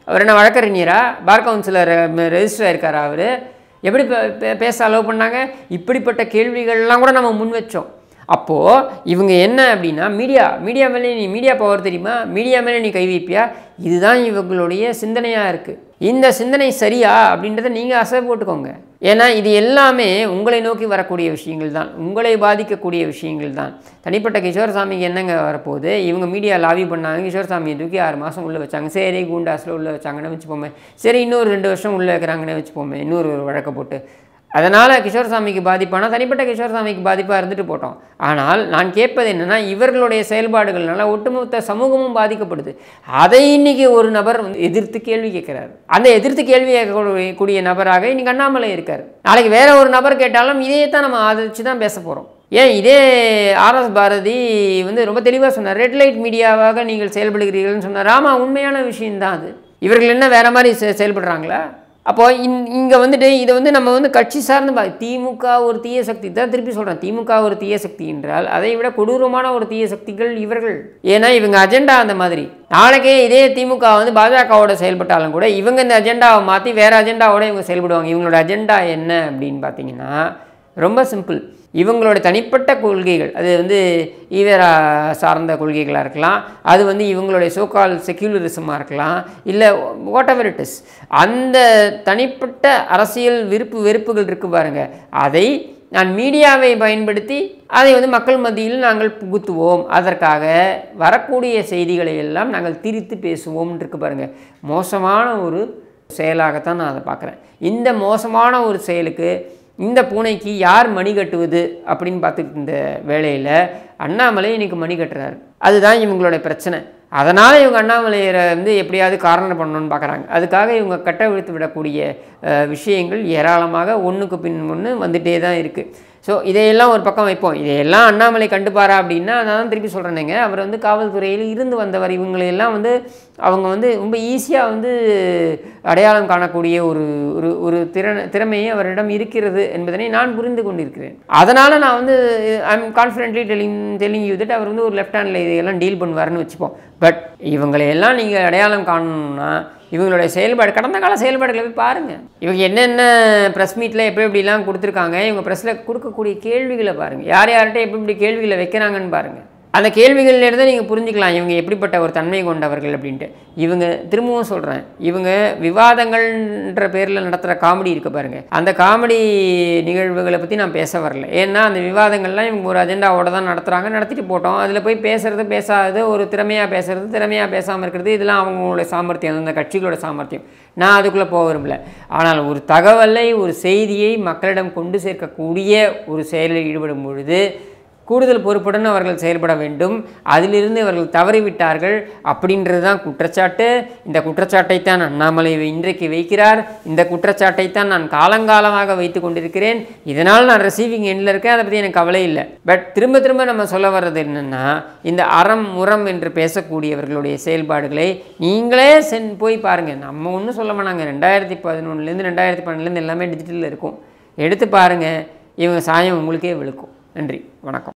அவர் என்ன வழக்கறிஞரா பார் கவுன்சிலர் ரெஜிஸ்டர் ஆயிருக்காரா அவர் எப்படி பே- பே- பேச அலோவ் பண்ணாங்க இப்படிப்பட்ட கேள்விகள்லாம் கூட நம்ம முன் வச்சோம் அப்போது இவங்க என்ன அப்படின்னா மீடியா மீடியா மேலே நீ மீடியா பவர் தெரியுமா மீடியா மேலே நீ கை வைப்பியா இதுதான் இவங்களுடைய சிந்தனையாக இருக்குது இந்த சிந்தனை சரியா அப்படின்றத நீங்கள் அசை போட்டுக்கோங்க ஏன்னா இது எல்லாமே உங்களை நோக்கி வரக்கூடிய விஷயங்கள் தான் உங்களை பாதிக்கக்கூடிய விஷயங்கள் தான் தனிப்பட்ட கிஷோர்சாமிக்கு என்னங்க வரப்போகுது இவங்க மீடியா லாபி பண்ணாங்க கிஷோர்சாமியை தூக்கி ஆறு மாதம் உள்ளே வச்சாங்க சரி கூண்டாஸில் உள்ளே வச்சாங்கன்னு வச்சுப்போமே சரி இன்னொரு ரெண்டு வருஷம் உள்ளே வைக்கிறாங்கன்னு வச்சுப்போமே இன்னொரு ஒரு வழக்கை போட்டு அதனால் கிஷோர்சாமிக்கு பாதிப்பானா தனிப்பட்ட கிஷோர்சாமிக்கு பாதிப்பாக இருந்துட்டு போட்டோம் ஆனால் நான் கேட்பது என்னென்னா இவர்களுடைய செயல்பாடுகள்னால ஒட்டுமொத்த சமூகமும் பாதிக்கப்படுது அதை இன்னைக்கு ஒரு நபர் வந்து எதிர்த்து கேள்வி கேட்குறாரு அந்த எதிர்த்து கேள்வி கேட்கக்கூடிய நபராக இன்னைக்கு அண்ணாமலை இருக்கார் நாளைக்கு வேற ஒரு நபர் கேட்டாலும் இதையே தான் நம்ம ஆதரித்து தான் பேச போகிறோம் ஏன் இதே ஆர்எஸ் பாரதி வந்து ரொம்ப தெளிவாக சொன்னார் ரெட் லைட் மீடியாவாக நீங்கள் செயல்படுகிறீர்கள்னு சொன்னார் ஆமாம் உண்மையான விஷயம்தான் அது இவர்கள் என்ன வேற மாதிரி செ- செயல்படுறாங்களா அப்போ இன் இங்கே வந்துட்டு இதை வந்து நம்ம வந்து கட்சி சார்ந்து பா திமுக ஒரு தீய சக்தி தான் திருப்பி சொல்கிறேன் திமுக ஒரு தீய சக்தி என்றால் அதை விட கொடூரமான ஒரு தீய சக்திகள் இவர்கள் ஏன்னா இவங்க அஜெண்டா அந்த மாதிரி நாளைக்கே இதே திமுக வந்து பாஜகவோட செயல்பட்டாலும் கூட இவங்க இந்த அஜெண்டாவை மாற்றி வேறு அஜெண்டாவோட இவங்க செயல்படுவாங்க இவங்களோட அஜெண்டா என்ன அப்படின்னு பார்த்தீங்கன்னா ரொம்ப சிம்பிள் இவங்களோட தனிப்பட்ட கொள்கைகள் அது வந்து ஈவேரா சார்ந்த கொள்கைகளாக இருக்கலாம் அது வந்து இவங்களுடைய சோகால் செக்யூலரிசமாக இருக்கலாம் இல்லை வாட் எவர் இட் இஸ் அந்த தனிப்பட்ட அரசியல் விருப்பு வெறுப்புகள் இருக்கு பாருங்க அதை நான் மீடியாவை பயன்படுத்தி அதை வந்து மக்கள் மத்தியில் நாங்கள் புகுத்துவோம் அதற்காக வரக்கூடிய செய்திகளை எல்லாம் நாங்கள் திரித்து பேசுவோம் இருக்கு பாருங்க மோசமான ஒரு செயலாகத்தான் நான் அதை பார்க்குறேன் இந்த மோசமான ஒரு செயலுக்கு இந்த பூனைக்கு யார் மணி கட்டுவது அப்படின்னு பார்த்துட்டு இருந்த வேளையில் அண்ணாமலை இன்னைக்கு மணி கட்டுறாரு அதுதான் இவங்களோட பிரச்சனை அதனால் இவங்க அண்ணாமலையரை வந்து எப்படியாவது காரணம் பண்ணணும்னு பார்க்குறாங்க அதுக்காக இவங்க கட்ட விழுத்து விடக்கூடிய அஹ், விஷயங்கள் ஏராளமாக ஒன்றுக்கு பின் ஒன்று வந்துட்டே தான் இருக்குது ஸோ இதையெல்லாம் ஒரு பக்கம் வைப்போம் இதையெல்லாம் அண்ணாமலை கண்டுப்பாரா அப்படின்னா நான் தான் திருப்பி சொல்கிறேனுங்க அவர் வந்து காவல்துறையில் இருந்து வந்தவர் இவங்களையெல்லாம் வந்து அவங்க வந்து ரொம்ப ஈஸியாக வந்து அடையாளம் காணக்கூடிய ஒரு ஒரு ஒரு திறன் திறமையை அவரிடம் இருக்கிறது என்பதனை நான் புரிந்து கொண்டிருக்கிறேன் அதனால் நான் வந்து I am confidently telling telling you that அவர் வந்து ஒரு லெஃப்ட் ஹேண்டில் இதையெல்லாம் டீல் பண்ணுவார்னு வச்சுப்போம் பட் இவங்களையெல்லாம் நீங்கள் அடையாளம் காணணும்னா இவங்களுடைய செயல்பாடு கடந்த கால செயல்பாடுகளை போய் பாருங்கள் இவங்க என்னென்ன ப்ரெஸ் மீட்டில் எப்படி எப்படிலாம் கொடுத்துருக்காங்க இவங்க ப்ரெஸ்ஸில் கொடுக்கக்கூடிய கேள்விகளை பாருங்கள் யார் யார்கிட்ட எப்படி எப்படி கேள்விகளை வைக்கிறாங்கன்னு பாருங்கள் அந்த கேள்விகள்லேருந்து நீங்கள் புரிஞ்சுக்கலாம் இவங்க எப்படிப்பட்ட ஒரு தன்மை கொண்டவர்கள் அப்படின்ட்டு இவங்க திரும்பவும் சொல்கிறேன் இவங்க விவாதங்கள்ன்ற பேரில் நடத்துகிற காமெடி இருக்கு பாருங்கள் அந்த காமெடி நிகழ்வுகளை பற்றி நான் பேச வரல ஏன்னா அந்த விவாதங்கள்லாம் இவங்க ஒரு அஜெண்டாவோட தான் நடத்துகிறாங்க நடத்திட்டு போட்டோம் அதில் போய் பேசுறது பேசாதது ஒரு திறமையாக பேசுறது திறமையாக பேசாமல் இருக்கிறது இதெல்லாம் அவங்களோட சாமர்த்தியம் அந்த கட்சிகளோட சாமர்த்தியம் நான் அதுக்குள்ளே போக விரும்பல ஆனால் ஒரு தகவலை ஒரு செய்தியை மக்களிடம் கொண்டு சேர்க்கக்கூடிய ஒரு செயலில் ஈடுபடும் பொழுது கூடுதல் பொறுப்புடன் அவர்கள் செயல்பட வேண்டும் அதிலிருந்து அவர்கள் தவறிவிட்டார்கள் அப்படின்றது தான் குற்றச்சாட்டு இந்த குற்றச்சாட்டை தான் அண்ணாமலை இன்றைக்கு வைக்கிறார் இந்த குற்றச்சாட்டை தான் நான் காலங்காலமாக வைத்து கொண்டிருக்கிறேன் இதனால் நான் ரிசீவிங் எண்டில் இருக்கேன் அதை பற்றி எனக்கு கவலை இல்லை பட் திரும்ப திரும்ப நம்ம சொல்ல வர்றது என்னென்னா இந்த அறம் முறம் என்று பேசக்கூடியவர்களுடைய செயல்பாடுகளை நீங்களே சென் போய் பாருங்கள் நம்ம ஒன்றும் சொல்ல வேணாங்க ரெண்டாயிரத்தி பதினொன்றுலேருந்து ரெண்டாயிரத்தி பன்னெண்டுலேருந்து எல்லாமே டிஜிட்டலில் இருக்கும் எடுத்து பாருங்கள் இவங்க சாயம் உங்களுக்கே விழுக்கும் நன்றி வணக்கம்